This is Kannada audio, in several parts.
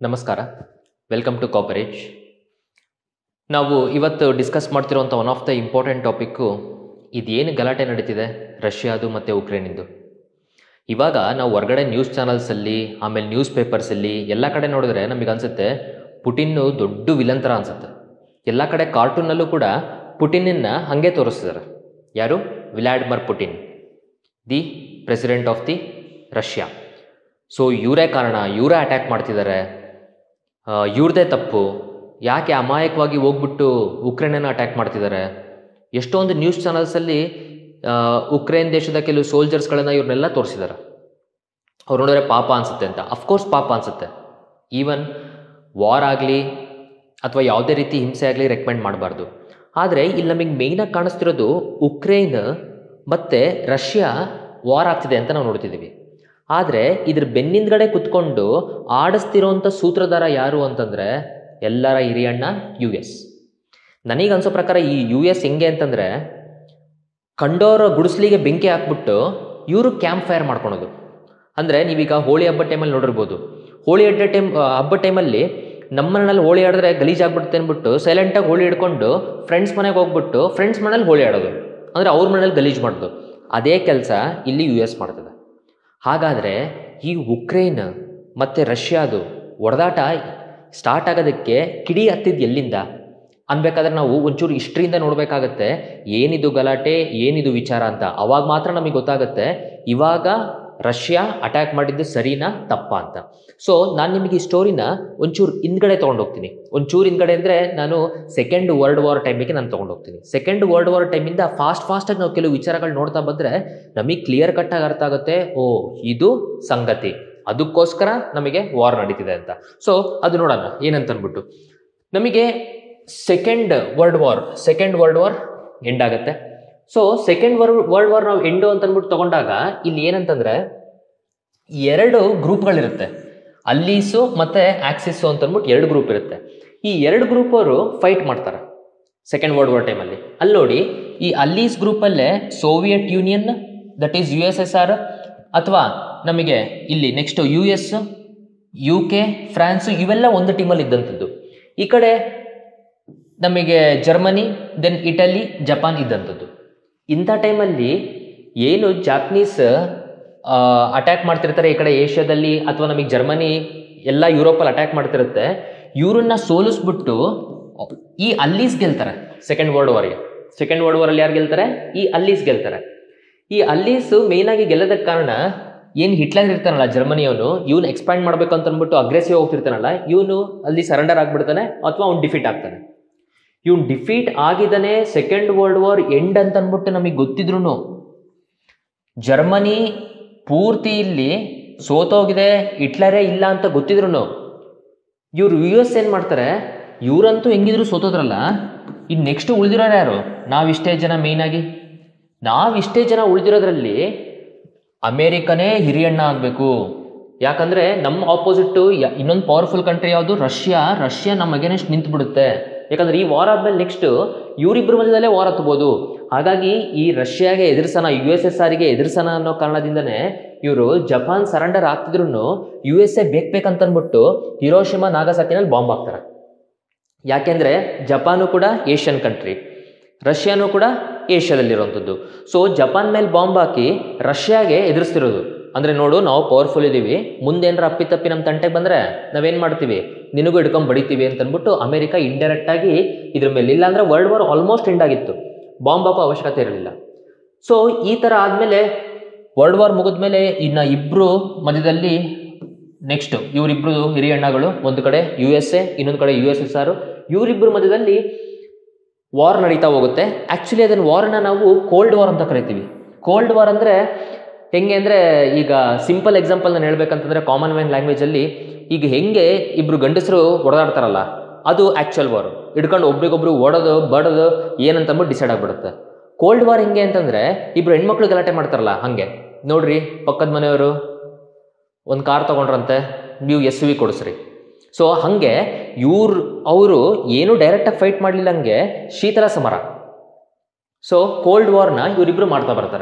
ನಮಸ್ಕಾರ ವೆಲ್ಕಮ್ ಟು ಕಾಪರೇಜ್ ನಾವು ಇವತ್ತು ಡಿಸ್ಕಸ್ ಮಾಡ್ತಿರೋಂಥ one of the important topic ಇದೇನು ಗಲಾಟೆ ನಡೀತಿದೆ ರಷ್ಯಾದು ಮತ್ತು ಉಕ್ರೇನಿಂದು ಇವಾಗ ನಾವು ಹೊರಗಡೆ ನ್ಯೂಸ್ ಚಾನಲ್ಸಲ್ಲಿ ಆಮೇಲೆ ನ್ಯೂಸ್ ಪೇಪರ್ಸಲ್ಲಿ ಎಲ್ಲ ಕಡೆ ನೋಡಿದ್ರೆ ನಮಗೆ ಅನಿಸುತ್ತೆ ಪುಟಿನ್ನು ದೊಡ್ಡ ವಿಲನ್ ಥರ ಅನಿಸುತ್ತೆ ಎಲ್ಲ ಕಡೆ ಕಾರ್ಟೂನಲ್ಲೂ ಕೂಡ ಪುಟಿನನ್ನ ಹಾಗೆ ತೋರಿಸ್ತಿದ್ದಾರೆ ಯಾರು Vladimir Putin the president of the Russia so ಇವರೇ ಕಾರಣ ಇವರೇ ಅಟ್ಯಾಕ್ ಮಾಡ್ತಿದ್ದಾರೆ ಇವ್ರದೇ ತಪ್ಪು ಯಾಕೆ ಅಮಾಯಕವಾಗಿ ಹೋಗ್ಬಿಟ್ಟು ಉಕ್ರೇನನ್ನು ಅಟ್ಯಾಕ್ ಮಾಡ್ತಿದ್ದಾರೆ ಎಷ್ಟೊಂದು ನ್ಯೂಸ್ ಚಾನಲ್ಸಲ್ಲಿ ಉಕ್ರೇನ್ ದೇಶದ ಕೆಲವು ಸೋಲ್ಜರ್ಸ್ಗಳನ್ನು ಇವ್ರನ್ನೆಲ್ಲ ತೋರಿಸಿದ್ದಾರೆ ಅವ್ರು ನೋಡಿದ್ರೆ ಪಾಪ ಅನಿಸುತ್ತೆ ಅಂತ ಅಫ್ಕೋರ್ಸ್ ಪಾಪ ಅನಿಸುತ್ತೆ ಈವನ್ ವಾರ್ ಆಗಲಿ ಅಥವಾ ಯಾವುದೇ ರೀತಿ ಹಿಂಸೆ ಆಗಲಿ ರೆಕಮೆಂಡ್ ಮಾಡಬಾರ್ದು ಆದರೆ ಇಲ್ಲಿ ನಮಗೆ ಮೇಯ್ನಾಗಿ ಕಾಣಿಸ್ತಿರೋದು ಉಕ್ರೇನ್ ಮತ್ತು ರಷ್ಯಾ ವಾರ್ ಆಗ್ತಿದೆ ಅಂತ ನಾವು ನೋಡ್ತಿದ್ದೀವಿ ಆದರೆ ಇದ್ರ ಬೆನ್ನಿಂದಗಡೆ ಕುತ್ಕೊಂಡು ಆಡಿಸ್ತಿರೋಂಥ ಸೂತ್ರಧಾರ ಯಾರು ಅಂತಂದರೆ ಎಲ್ಲರ ಹಿರಿಯಣ್ಣ ಯು ಎಸ್ ನನಗೆ ಅನ್ಸೋ ಪ್ರಕಾರ ಈ ಯು ಎಸ್ ಹೆಂಗೆ ಅಂತಂದರೆ ಕಂಡೋರ ಗುಡಿಸ್ಲಿಗೆ ಬೆಂಕಿ ಹಾಕ್ಬಿಟ್ಟು ಇವರು ಕ್ಯಾಂಪ್ ಫೈರ್ ಮಾಡ್ಕೊಳೋದು ಅಂದರೆ ನೀವೀಗ ಹೋಳಿ ಹಬ್ಬ ಟೈಮಲ್ಲಿ ನೋಡಿರ್ಬೋದು ಹೋಳಿ ಹಬ್ಬ ಟೈಮ್ ಹಬ್ಬ ಟೈಮಲ್ಲಿ ನಮ್ಮ ಮನೇಲಿ ಹೋಳಿ ಆಡಿದ್ರೆ ಗಲೀಜಾಗ್ಬಿಡುತ್ತೆ ಅಂದ್ಬಿಟ್ಟು ಸೈಲೆಂಟಾಗಿ ಹೋಳಿ ಹಿಡ್ಕೊಂಡು ಫ್ರೆಂಡ್ಸ್ ಮನೆಗೆ ಹೋಗ್ಬಿಟ್ಟು ಫ್ರೆಂಡ್ಸ್ ಮನೇಲಿ ಹೋಳಿ ಆಡೋದು ಅಂದರೆ ಅವ್ರ ಮನೇಲಿ ಗಲೀಜು ಮಾಡೋದು ಅದೇ ಕೆಲಸ ಇಲ್ಲಿ ಯು ಎಸ್ ಮಾಡ್ತದೆ ಹಾಗಾದರೆ ಈ ಉಕ್ರೇನ್ ಮತ್ತು ರಷ್ಯಾದು ಒಡೆದಾಟ ಸ್ಟಾರ್ಟ್ ಆಗೋದಕ್ಕೆ ಕಿಡಿ ಹತ್ತಿದ್ದು ಎಲ್ಲಿಂದ ಅನ್ಬೇಕಾದ್ರೆ ನಾವು ಒಂಚೂರು ಹಿಸ್ಟ್ರಿಯಿಂದ ನೋಡಬೇಕಾಗತ್ತೆ ಏನಿದು ಗಲಾಟೆ ಏನಿದು ವಿಚಾರ ಅಂತ ಅವಾಗ ಮಾತ್ರ ನಮಗೆ ಗೊತ್ತಾಗುತ್ತೆ ಇವಾಗ ರಷ್ಯಾ ಅಟ್ಯಾಕ್ ಮಾಡಿದ್ದು ಸರಿನಾ ತಪ್ಪಾ ಅಂತ ಸೊ ನಾನು ನಿಮಗೆ ಈ ಸ್ಟೋರಿನ ಒಂಚೂರು ಹಿಂದ್ಗಡೆ ತೊಗೊಂಡೋಗ್ತೀನಿ ಒಂಚೂರು ಹಿಂದ್ಗಡೆ ಅಂದರೆ ನಾನು ಸೆಕೆಂಡ್ ವರ್ಲ್ಡ್ ವಾರ್ ಟೈಮಿಗೆ ನಾನು ತೊಗೊಂಡೋಗ್ತೀನಿ ಸೆಕೆಂಡ್ ವರ್ಲ್ಡ್ ವಾರ್ ಟೈಮಿಂದ ಫಾಸ್ಟ್ ಫಾಸ್ಟಾಗಿ ನಾವು ಕೆಲವು ವಿಚಾರಗಳು ನೋಡ್ತಾ ಬಂದರೆ ನಮಗೆ ಕ್ಲಿಯರ್ ಕಟ್ಟಾಗಿ ಅರ್ಥ ಆಗುತ್ತೆ ಓ ಇದು ಸಂಗತಿ ಅದಕ್ಕೋಸ್ಕರ ನಮಗೆ ವಾರ್ ನಡೀತಿದೆ ಅಂತ ಸೊ ಅದು ನೋಡೋಣ ಏನಂತ ಅಂದ್ಬಿಟ್ಟು ನಮಗೆ second world war second world war end ಆಗುತ್ತೆ so second world world war ನಾವು ಎಂಡು ಅಂತ ಅಂದ್ಬಿಟ್ಟು ತಗೊಂಡಾಗ ಇಲ್ಲಿ ಏನಂತಂದ್ರೆ ಎರಡು ಗ್ರೂಪ್ಗಳಿರುತ್ತೆ ಅಲ್ಲೀಸು ಮತ್ತು ಆಕ್ಸಿಸು ಅಂತ ಅಂದ್ಬಿಟ್ಟು ಎರಡು ಗ್ರೂಪ್ ಇರುತ್ತೆ ಈ ಎರಡು ಗ್ರೂಪ್ ಅವರು ಫೈಟ್ ಮಾಡ್ತಾರೆ ಸೆಕೆಂಡ್ ವರ್ಲ್ಡ್ ವಾರ್ ಟೈಮಲ್ಲಿ ಅಲ್ಲಿ ನೋಡಿ ಈ ಅಲ್ಲೀಸ್ ಗ್ರೂಪಲ್ಲೇ Soviet Union that is U S S R ಅಥವಾ ನಮಗೆ ಇಲ್ಲಿ next U S U K France ಇವೆಲ್ಲ ಒಂದು ಟೀಮಲ್ಲಿ ಇದ್ದಂಥದ್ದು ಈ ಕಡೆ ನಮಗೆ ಜರ್ಮನಿ ದೆನ್ ಇಟಲಿ ಜಪಾನ್ ಇದ್ದಂಥದ್ದು ಇಂಥ ಟೈಮಲ್ಲಿ ಏನು ಜಾಪನೀಸ್ ಅಟ್ಯಾಕ್ ಮಾಡ್ತಿರ್ತಾರೆ ಈ ಕಡೆ ಏಷ್ಯಾದಲ್ಲಿ ಅಥವಾ ನಮಗೆ ಜರ್ಮನಿ ಎಲ್ಲ ಯುರೋಪಲ್ಲಿ ಅಟ್ಯಾಕ್ ಮಾಡ್ತಿರುತ್ತೆ ಇವ್ರನ್ನ ಸೋಲಿಸ್ಬಿಟ್ಟು ಈ ಅಲ್ಲೀಸ್ ಗೆಲ್ತಾರೆ ಸೆಕೆಂಡ್ ವರ್ಲ್ಡ್ ವಾರ್ಗೆ ಸೆಕೆಂಡ್ ವರ್ಲ್ಡ್ ವಾರಲ್ಲಿ ಯಾರು ಗೆಲ್ತಾರೆ ಈ ಅಲ್ಲೀಸ್ ಗೆಲ್ತಾರೆ ಈ ಅಲ್ಲೀಸು ಮೇಯ್ನಾಗಿ ಗೆಲ್ಲೋದಕ್ಕೆ ಕಾರಣ ಏನು ಹಿಟ್ಲರ್ ಇರ್ತಾನಲ್ಲ ಜರ್ಮನಿಯವನು ಇವನು ಎಕ್ಸ್ಪ್ಯಾಂಡ್ ಮಾಡಬೇಕು ಅಂತ ಅಂದ್ಬಿಟ್ಟು ಅಗ್ರೆಸಿವ್ ಹೋಗ್ತಿರ್ತಾನಲ್ಲ ಇವನು ಅಲ್ಲಿ ಸರೆಂಡರ್ ಆಗ್ಬಿಡ್ತಾನೆ ಅಥವಾ ಅವ್ನು ಡಿಫೀಟ್ ಆಗ್ತಾನೆ ಇವನು ಡಿಫೀಟ್ ಆಗಿದ್ದಾನೆ ಸೆಕೆಂಡ್ ವರ್ಲ್ಡ್ ವಾರ್ ಎಂಡ್ ಅಂತ ಅಂದ್ಬಿಟ್ಟು ನಮಗೆ ಗೊತ್ತಿದ್ರು ಜರ್ಮನಿ ಪೂರ್ತಿ ಇಲ್ಲಿ ಸೋತೋಗಿದೆ ಹಿಟ್ಲರೇ ಇಲ್ಲ ಅಂತ ಗೊತ್ತಿದ್ರು ಇವ್ರು ಯು ಎಸ್ ಏನು ಮಾಡ್ತಾರೆ ಇವರಂತೂ ಹೆಂಗಿದ್ರು ಸೋತೋದ್ರಲ್ಲ ಇನ್ನು ನೆಕ್ಸ್ಟ್ ಉಳಿದಿರೋರು ಯಾರು ನಾವಿಷ್ಟೇ ಜನ ಮೇಯ್ನಾಗಿ ನಾವಿಷ್ಟೇ ಜನ ಉಳಿದಿರೋದ್ರಲ್ಲಿ ಅಮೇರಿಕನೇ ಹಿರಿಯಣ್ಣ ಆಗಬೇಕು ಯಾಕಂದರೆ ನಮ್ಮ ಆಪೋಸಿಟ್ಟು ಇನ್ನೊಂದು ಪವರ್ಫುಲ್ ಕಂಟ್ರಿ ಯಾವುದು ರಷ್ಯಾ ರಷ್ಯಾ ನಮ್ಮ ಅಗೇನೆಸ್ಟ್ ನಿಂತು ಬಿಡುತ್ತೆ ಯಾಕಂದ್ರೆ ಈ ವಾರ ಆದ್ಮೇಲೆ ನೆಕ್ಸ್ಟ್ ಇವರಿಬ್ಬರ ಮಧ್ಯದಲ್ಲೇ ವಾರ ಹತ್ಬೋದು ಹಾಗಾಗಿ ಈ ರಷ್ಯಾಗೆ ಎದುರಿಸೋಣ ಯು ಎಸ್ ಎಸ್ ಆರ್ಗೆ ಎದುರಿಸೋಣ ಅನ್ನೋ ಕಾರಣದಿಂದನೇ ಇವರು ಜಪಾನ್ ಸರೆಂಡರ್ ಆಗ್ತಿದ್ರು ಯು ಎಸ್ ಎ ಬೇಕು ಬೇಕಂತ ಅಂದ್ಬಿಟ್ಟು ಹಿರೋಶಿಮಾ ನಾಗಸಾಕಿನಲ್ಲಿ ಬಾಂಬ್ ಹಾಕ್ತಾರೆ ಯಾಕೆಂದರೆ ಜಪಾನು ಕೂಡ ಏಷ್ಯನ್ ಕಂಟ್ರಿ ರಷ್ಯಾನು ಕೂಡ ಏಷ್ಯಾದಲ್ಲಿರುವಂಥದ್ದು ಸೊ ಜಪಾನ್ ಮೇಲೆ ಬಾಂಬ್ ಹಾಕಿ ರಷ್ಯಾಗೆ ಎದುರಿಸ್ತಿರೋದು ಅಂದರೆ ನೋಡು ನಾವು ಪವರ್ಫುಲ್ ಇದ್ದೀವಿ ಮುಂದೇನಾರ ಅಪ್ಪಿತಪ್ಪಿ ನಮ್ಮ ತಂಟೆಗೆ ಬಂದರೆ ನಾವೇನು ಮಾಡ್ತೀವಿ ನಿನಗೂ ಹಿಡ್ಕೊಂಡು ಬಡಿತೀವಿ ಅಂತ ಅಂದ್ಬಿಟ್ಟು ಅಮೆರಿಕ ಇಂಡೈರೆಕ್ಟಾಗಿ ಇದ್ರ ಮೇಲೆ ಇಲ್ಲ ಅಂದರೆ ವರ್ಲ್ಡ್ ವಾರ್ ಆಲ್ಮೋಸ್ಟ್ ಎಂಡ್ ಆಗಿತ್ತು ಬಾಂಬ್ ಹಾಕೋ ಅವಶ್ಯಕತೆ ಇರಲಿಲ್ಲ ಸೊ ಈ ಥರ ಆದಮೇಲೆ ವರ್ಲ್ಡ್ ವಾರ್ ಮುಗಿದ್ಮೇಲೆ ಇನ್ನು ಇಬ್ಬರು ಮಧ್ಯದಲ್ಲಿ ನೆಕ್ಸ್ಟ್ ಇವರಿಬ್ಬರು ಹಿರಿಯಣ್ಣಗಳು ಒಂದು ಕಡೆ ಯು ಎಸ್ ಎ ಇನ್ನೊಂದು ಕಡೆ ಯು ಎಸ್ ಎಸ್ ಆರ್ ಇವರಿಬ್ಬರ ಮಧ್ಯದಲ್ಲಿ ವಾರ್ ನಡೀತಾ ಹೋಗುತ್ತೆ ಆ್ಯಕ್ಚುಲಿ ಅದನ್ನು ವಾರ್ನ ನಾವು ಕೋಲ್ಡ್ ವಾರ್ ಅಂತ ಕರಿತೀವಿ ಕೋಲ್ಡ್ ವಾರ್ ಅಂದರೆ ಹೆಂಗೆ ಅಂದರೆ ಈಗ ಸಿಂಪಲ್ ಎಕ್ಸಾಂಪಲ್ ನಾನು ಹೇಳ್ಬೇಕಂತಂದರೆ ಕಾಮನ್ ಮ್ಯಾನ್ ಲ್ಯಾಂಗ್ವೇಜಲ್ಲಿ ಈಗ ಹೆಂಗೆ ಇಬ್ಬರು ಗಂಡಸರು ಹೊಡೆದಾಡ್ತಾರಲ್ಲ ಅದು ಆ್ಯಕ್ಚುಯಲ್ ವಾರ್ ಹಿಡ್ಕೊಂಡು ಒಬ್ರಿಗೊಬ್ರು ಓಡೋದು ಬಡೋದು ಏನಂತಂದ್ಬಿಟ್ಟು ಡಿಸೈಡ್ ಆಗಿಬಿಡುತ್ತೆ ಕೋಲ್ಡ್ ವಾರ್ ಹೆಂಗೆ ಅಂತಂದರೆ ಇಬ್ಬರು ಹೆಣ್ಮಕ್ಳು ಗಲಾಟೆ ಮಾಡ್ತಾರಲ್ಲ ಹಾಗೆ ನೋಡ್ರಿ ಪಕ್ಕದ ಮನೆಯವರು ಒಂದು ಕಾರ್ ತೊಗೊಂಡ್ರಂತೆ ನೀವು ಎಸ್ ವಿ ಕೊಡಿಸ್ರಿ ಸೊ ಹಾಗೆ ಇವ್ರು ಅವರು ಏನು ಡೈರೆಕ್ಟಾಗಿ ಫೈಟ್ ಮಾಡಲಿಲ್ಲ ಹಂಗೆ ಶೀತಲ ಸಮರ ಸೊ ಕೋಲ್ಡ್ ವಾರ್ನ ಇವರಿಬ್ಬರು ಮಾಡ್ತಾ ಬರ್ತಾರೆ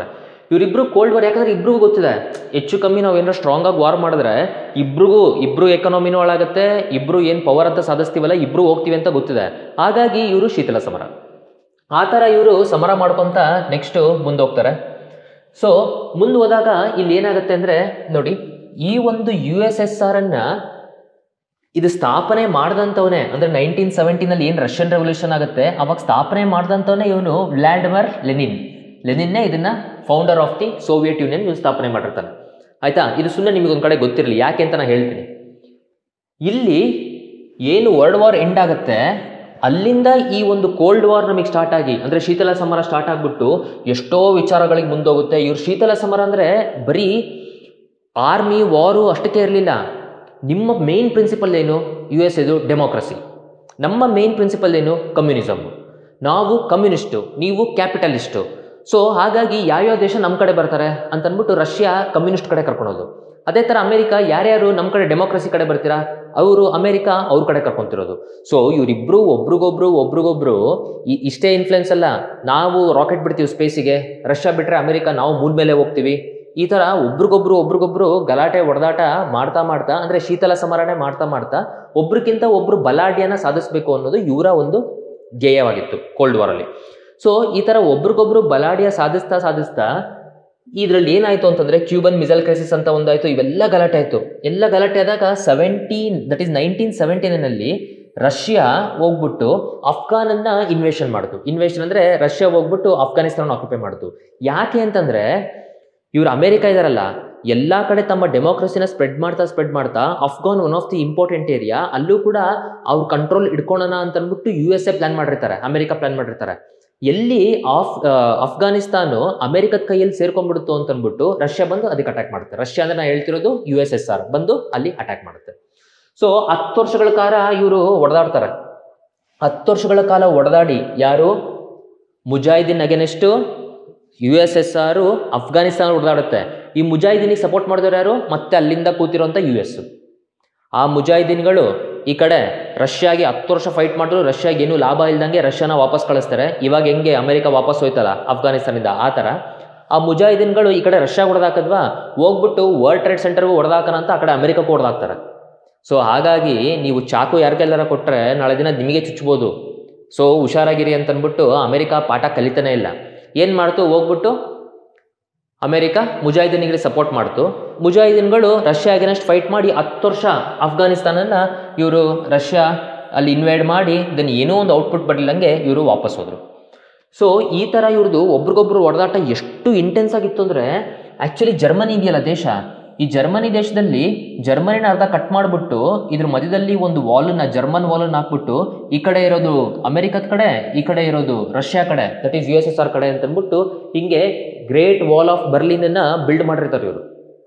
ಇವರಿಬ್ರು ಕೋಲ್ಡ್ ವಾರ್ ಯಾಕಂದ್ರೆ ಇಬ್ರಿಗೂ ಗೊತ್ತಿದೆ ಹೆಚ್ಚು ಕಮ್ಮಿ ನಾವು ಏನಾರ ಸ್ಟ್ರಾಂಗ್ ಆಗಿ ವಾರ್ ಮಾಡಿದ್ರೆ ಇಬ್ರಿಗೂ ಇಬ್ರು ಎಕನಾಮಿನೂ ಹಾಳಾಗುತ್ತೆ ಇಬ್ರು ಏನು ಪವರ್ ಅಂತ ಸಾಧಿಸ್ತೀವಲ್ಲ ಇಬ್ರು ಹೋಗ್ತೀವಿ ಅಂತ ಗೊತ್ತಿದೆ ಹಾಗಾಗಿ ಇವರು ಶೀತಲ ಸಮರ ಆ ಥರ ಇವರು ಸಮರ ಮಾಡ್ಕೊತ ನೆಕ್ಸ್ಟು ಮುಂದೆ ಹೋಗ್ತಾರೆ ಸೊ ಮುಂದೆ ಹೋದಾಗ ಇಲ್ಲಿ ಏನಾಗುತ್ತೆ ಅಂದರೆ ನೋಡಿ ಈ ಒಂದು ಯು ಎಸ್ ಎಸ್ ಆರ್ ಅನ್ನ ಇದು ಸ್ಥಾಪನೆ ಮಾಡ್ದಂಥವನೇ ಅಂದರೆ ನೈನ್ಟೀನ್ ಸೆವೆಂಟೀನಲ್ಲಿ ಏನು ರಷ್ಯನ್ ರೆವಲ್ಯೂಷನ್ ಆಗುತ್ತೆ ಅವಾಗ ಸ್ಥಾಪನೆ ಮಾಡ್ದಂಥವನೇ ಇವನು ವ್ಲಾಡಿಮರ್ ಲೆನಿನ್ ಲೆನಿನ್ನೇ ಇದನ್ನ founder of the Soviet Union ಇವ್ನು ಸ್ಥಾಪನೆ ಮಾಡಿರ್ತಾನೆ ಆಯ್ತಾ ಇದು ಸುಮ್ಮನೆ ನಿಮಗೆ ಒಂದು ಕಡೆ ಗೊತ್ತಿರಲಿ ಯಾಕೆ ಅಂತ ನಾನು ಹೇಳ್ತೀನಿ ಇಲ್ಲಿ ಏನು ವರ್ಲ್ಡ್ ವಾರ್ ಎಂಡ್ ಆಗುತ್ತೆ ಅಲ್ಲಿಂದ ಈ ಒಂದು ಕೋಲ್ಡ್ ವಾರ್ ನಮಗೆ ಸ್ಟಾರ್ಟ್ ಆಗಿ ಅಂದರೆ ಶೀತಲ ಸಮರ ಸ್ಟಾರ್ಟ್ ಆಗಿಬಿಟ್ಟು ಎಷ್ಟೋ ವಿಚಾರಗಳಿಗೆ ಮುಂದೋಗುತ್ತೆ ಇವ್ರು ಶೀತಲ ಸಮರ ಅಂದರೆ ಬರೀ ಆರ್ಮಿ ವಾರು ಅಷ್ಟಕ್ಕೆ ಇರಲಿಲ್ಲ ನಿಮ್ಮ ಮೇನ್ ಪ್ರಿನ್ಸಿಪಲ್ ಏನು ಯು ಎಸ್ ಇದು ಡೆಮೋಕ್ರಸಿ ನಮ್ಮ ಮೇನ್ ಪ್ರಿನ್ಸಿಪಲ್ ಏನು ಕಮ್ಯುನಿಸಮ್ ನಾವು ಕಮ್ಯುನಿಸ್ಟು ನೀವು ಕ್ಯಾಪಿಟಲಿಸ್ಟು ಸೊ ಹಾಗಾಗಿ ಯಾವ್ಯಾವ ದೇಶ ನಮ್ಮ ಕಡೆ ಬರ್ತಾರೆ ಅಂತ ಅಂದ್ಬಿಟ್ಟು ರಷ್ಯಾ ಕಮ್ಯುನಿಸ್ಟ್ ಕಡೆ ಕರ್ಕೊಳೋದು ಅದೇ ಥರ ಅಮೆರಿಕ ಯಾರ್ಯಾರು ನಮ್ಮ ಕಡೆ ಡೆಮೋಕ್ರಸಿ ಕಡೆ ಬರ್ತೀರಾ ಅವರು ಅಮೆರಿಕ ಅವ್ರ ಕಡೆ ಕರ್ಕೊಂತಿರೋದು ಸೊ ಇವರಿಬ್ರು ಒಬ್ರಿಗೊಬ್ರು ಒಬ್ರಿಗೊಬ್ರು ಈ ಇಷ್ಟೇ ಇನ್ಫ್ಲುಯೆನ್ಸ್ ಅಲ್ಲ ನಾವು ರಾಕೆಟ್ ಬಿಡ್ತೀವಿ ಸ್ಪೇಸಿಗೆ ರಷ್ಯಾ ಬಿಟ್ಟರೆ ಅಮೆರಿಕ ನಾವು ಮೂಲ ಮೇಲೆ ಹೋಗ್ತೀವಿ ಈ ಥರ ಒಬ್ರಿಗೊಬ್ರು ಒಬ್ರಿಗೊಬ್ರು ಗಲಾಟೆ ಹೊಡೆದಾಟ ಮಾಡ್ತಾ ಮಾಡ್ತಾ ಅಂದರೆ ಶೀತಲ ಸಮರನೆ ಮಾಡ್ತಾ ಮಾಡ್ತಾ ಒಬ್ರಿಗಿಂತ ಒಬ್ರು ಬಲಾಢ್ಯನ ಸಾಧಿಸಬೇಕು ಅನ್ನೋದು ಇವರ ಒಂದು ಧ್ಯೇಯವಾಗಿತ್ತು ಕೋಲ್ಡ್ ವಾರಲ್ಲಿ ಸೊ ಈ ಥರ ಒಬ್ರಿಗೊಬ್ರು ಬಲಾಢ್ಯ ಸಾಧಿಸ್ತಾ ಸಾಧಿಸ್ತಾ ಇದರಲ್ಲಿ ಏನಾಯಿತು ಅಂತಂದರೆ ಕ್ಯೂಬನ್ ಮಿಸೈಲ್ ಕ್ರೈಸಿಸ್ ಅಂತ ಒಂದಾಯಿತು ಇವೆಲ್ಲ ಗಲಾಟೆ ಆಯಿತು ಎಲ್ಲ ಗಲಾಟೆ ಆದಾಗ ಸೆವೆಂಟೀನ್ ದಟ್ ಈಸ್ ನೈನ್ಟೀನ್ ಸೆವೆಂಟೀನಲ್ಲಿ ರಷ್ಯಾ ಹೋಗ್ಬಿಟ್ಟು ಅಫ್ಘಾನನ್ನ ಇನ್ವೇಷನ್ ಮಾಡಿತು ಇನ್ವೇಷನ್ ಅಂದರೆ ರಷ್ಯಾ ಹೋಗ್ಬಿಟ್ಟು ಅಫ್ಘಾನಿಸ್ತಾನ ಆಕ್ಯುಪೈ ಮಾಡಿತು ಯಾಕೆ ಅಂತಂದರೆ ಇವರು ಅಮೆರಿಕ ಇದಾರಲ್ಲ ಎಲ್ಲ ಕಡೆ ತಮ್ಮ ಡೆಮೋಕ್ರಸಿನ ಸ್ಪ್ರೆಡ್ ಮಾಡ್ತಾ ಸ್ಪ್ರೆಡ್ ಮಾಡ್ತಾ Afghan one of the important area ಅಲ್ಲೂ ಕೂಡ ಅವ್ರ ಕಂಟ್ರೋಲ್ ಇಟ್ಕೊಳ್ಳೋಣ ಅಂತ ಅಂದ್ಬಿಟ್ಟು ಯು ಎಸ್ ಎ ಪ್ಲಾನ್ ಮಾಡಿರ್ತಾರೆ ಅಮೆರಿಕ ಪ್ಲಾನ್ ಮಾಡಿರ್ತಾರೆ ಎಲ್ಲಿ ಆಫ್ ಅಫ್ಘಾನಿಸ್ತಾನು ಅಮೆರಿಕದ ಕೈಯಲ್ಲಿ ಸೇರ್ಕೊಂಡ್ಬಿಡುತ್ತು ಅಂತ ಅಂದ್ಬಿಟ್ಟು ರಷ್ಯಾ ಬಂದು ಅದಕ್ಕೆ ಅಟ್ಯಾಕ್ ಮಾಡುತ್ತೆ ರಷ್ಯಾ ಅಂದ್ರೆ ನಾನು ಹೇಳ್ತಿರೋದು ಯು ಎಸ್ ಎಸ್ ಆರ್ ಬಂದು ಅಲ್ಲಿ ಅಟ್ಯಾಕ್ ಮಾಡುತ್ತೆ ಸೊ ಹತ್ತು ವರ್ಷಗಳ ಕಾಲ ಇವರು ಹೊಡೆದಾಡ್ತಾರೆ ಹತ್ತು ವರ್ಷಗಳ ಕಾಲ ಹೊಡೆದಾಡಿ ಯಾರು ಮುಜಾಹಿದೀನ್ against U S S R Afghanistan ಹೊಡೆದಾಡುತ್ತೆ ಈ ಮುಜಾಹಿದೀನಿಗೆ ಸಪೋರ್ಟ್ ಮಾಡಿದವರು ಯಾರು ಮತ್ತೆ ಅಲ್ಲಿಂದ ಕೂತಿರೋಂಥ ಯು ಎಸ್ ಆ ಮುಜಾಹಿದೀನ್ಗಳು ಈ ಕಡೆ ರಷ್ಯಾಗೆ ಹತ್ತು ವರ್ಷ ಫೈಟ್ ಮಾಡಿದ್ರು ರಷ್ಯಾಗೆ ಏನೂ ಲಾಭ ಇಲ್ದಂಗೆ ರಷ್ಯಾನ ವಾಪಸ್ ಕಳಿಸ್ತಾರೆ ಇವಾಗ ಹೆಂಗೆ ಅಮೆರಿಕ ವಾಪಸ್ ಹೋಯ್ತಲ್ಲ ಅಫ್ಘಾನಿಸ್ತಾನದಿಂದ ಆ ಥರ ಆ ಮುಜಾಹಿದೀನ್ಗಳು ಈ ಕಡೆ ರಷ್ಯಾಗೆ ಹೊಡೆದಾಕದ್ವಾ ಹೋಗ್ಬಿಟ್ಟು ವರ್ಲ್ಡ್ ಟ್ರೇಡ್ ಸೆಂಟರ್ಗೂ ಹೊಡೆದಾಕನ ಅಂತ ಆ ಕಡೆ ಅಮೆರಿಕಕ್ಕೂ ಹೊಡೆದಾಕ್ತಾರೆ ಸೊ ಹಾಗಾಗಿ ನೀವು ಚಾಕು ಯಾರಿಗೆಲ್ಲರ ಕೊಟ್ಟರೆ ನಾಳೆ ದಿನ ನಿಮಗೆ ಚುಚ್ಬೋದು ಸೊ ಹುಷಾರಾಗಿರಿ ಅಂತ ಅಂದ್ಬಿಟ್ಟು ಅಮೆರಿಕ ಪಾಠ ಕಲಿತಾನೆ ಇಲ್ಲ ಏನು ಮಾಡ್ತು ಹೋಗ್ಬಿಟ್ಟು ಅಮೆರಿಕ ಮುಜಾಹಿದೀನ್ಗಳಿಗೆ ಸಪೋರ್ಟ್ ಮಾಡ್ತು ಮುಜಾಹಿದೀನ್ಗಳು ರಷ್ಯಾ ಅಗೇನೆಸ್ಟ್ ಫೈಟ್ ಮಾಡಿ ಹತ್ತು ವರ್ಷ ಅಫ್ಘಾನಿಸ್ತಾನನ ಇವರು ರಷ್ಯಾ ಅಲ್ಲಿ ಇನ್ವೈಡ್ ಮಾಡಿ ದೆನ್ ಏನೋ ಒಂದು ಔಟ್ಪುಟ್ ಬರಲಿಲ್ಲಂಗೆ ಇವರು ವಾಪಸ್ ಹೋದರು ಸೊ ಈ ಥರ ಇವ್ರದ್ದು ಒಬ್ರಿಗೊಬ್ರು ಹೊಡೆದಾಟ ಎಷ್ಟು ಇಂಟೆನ್ಸ್ ಆಗಿತ್ತು ಅಂದರೆ ಆ್ಯಕ್ಚುಲಿ ಜರ್ಮನಿ ಇದೆಯಲ್ಲ ದೇಶ ಈ ಜರ್ಮನಿ ದೇಶದಲ್ಲಿ ಜರ್ಮನಿನ ಅರ್ಧ ಕಟ್ ಮಾಡಿಬಿಟ್ಟು ಇದ್ರ ಮಧ್ಯದಲ್ಲಿ ಒಂದು ವಾಲನ್ನ ಜರ್ಮನ್ ವಾಲನ್ನ ಹಾಕ್ಬಿಟ್ಟು ಈ ಕಡೆ ಇರೋದು ಅಮೆರಿಕದ ಕಡೆ ಈ ಕಡೆ ಇರೋದು ರಷ್ಯಾ ಕಡೆ that is U S S R ಕಡೆ ಅಂತ ಅಂದ್ಬಿಟ್ಟು ಹಿಂಗೆ ಗ್ರೇಟ್ ವಾಲ್ ಆಫ್ ಬರ್ಲಿನನ್ನ ಬಿಲ್ಡ್ ಮಾಡಿರ್ತಾರೆ ಇವರು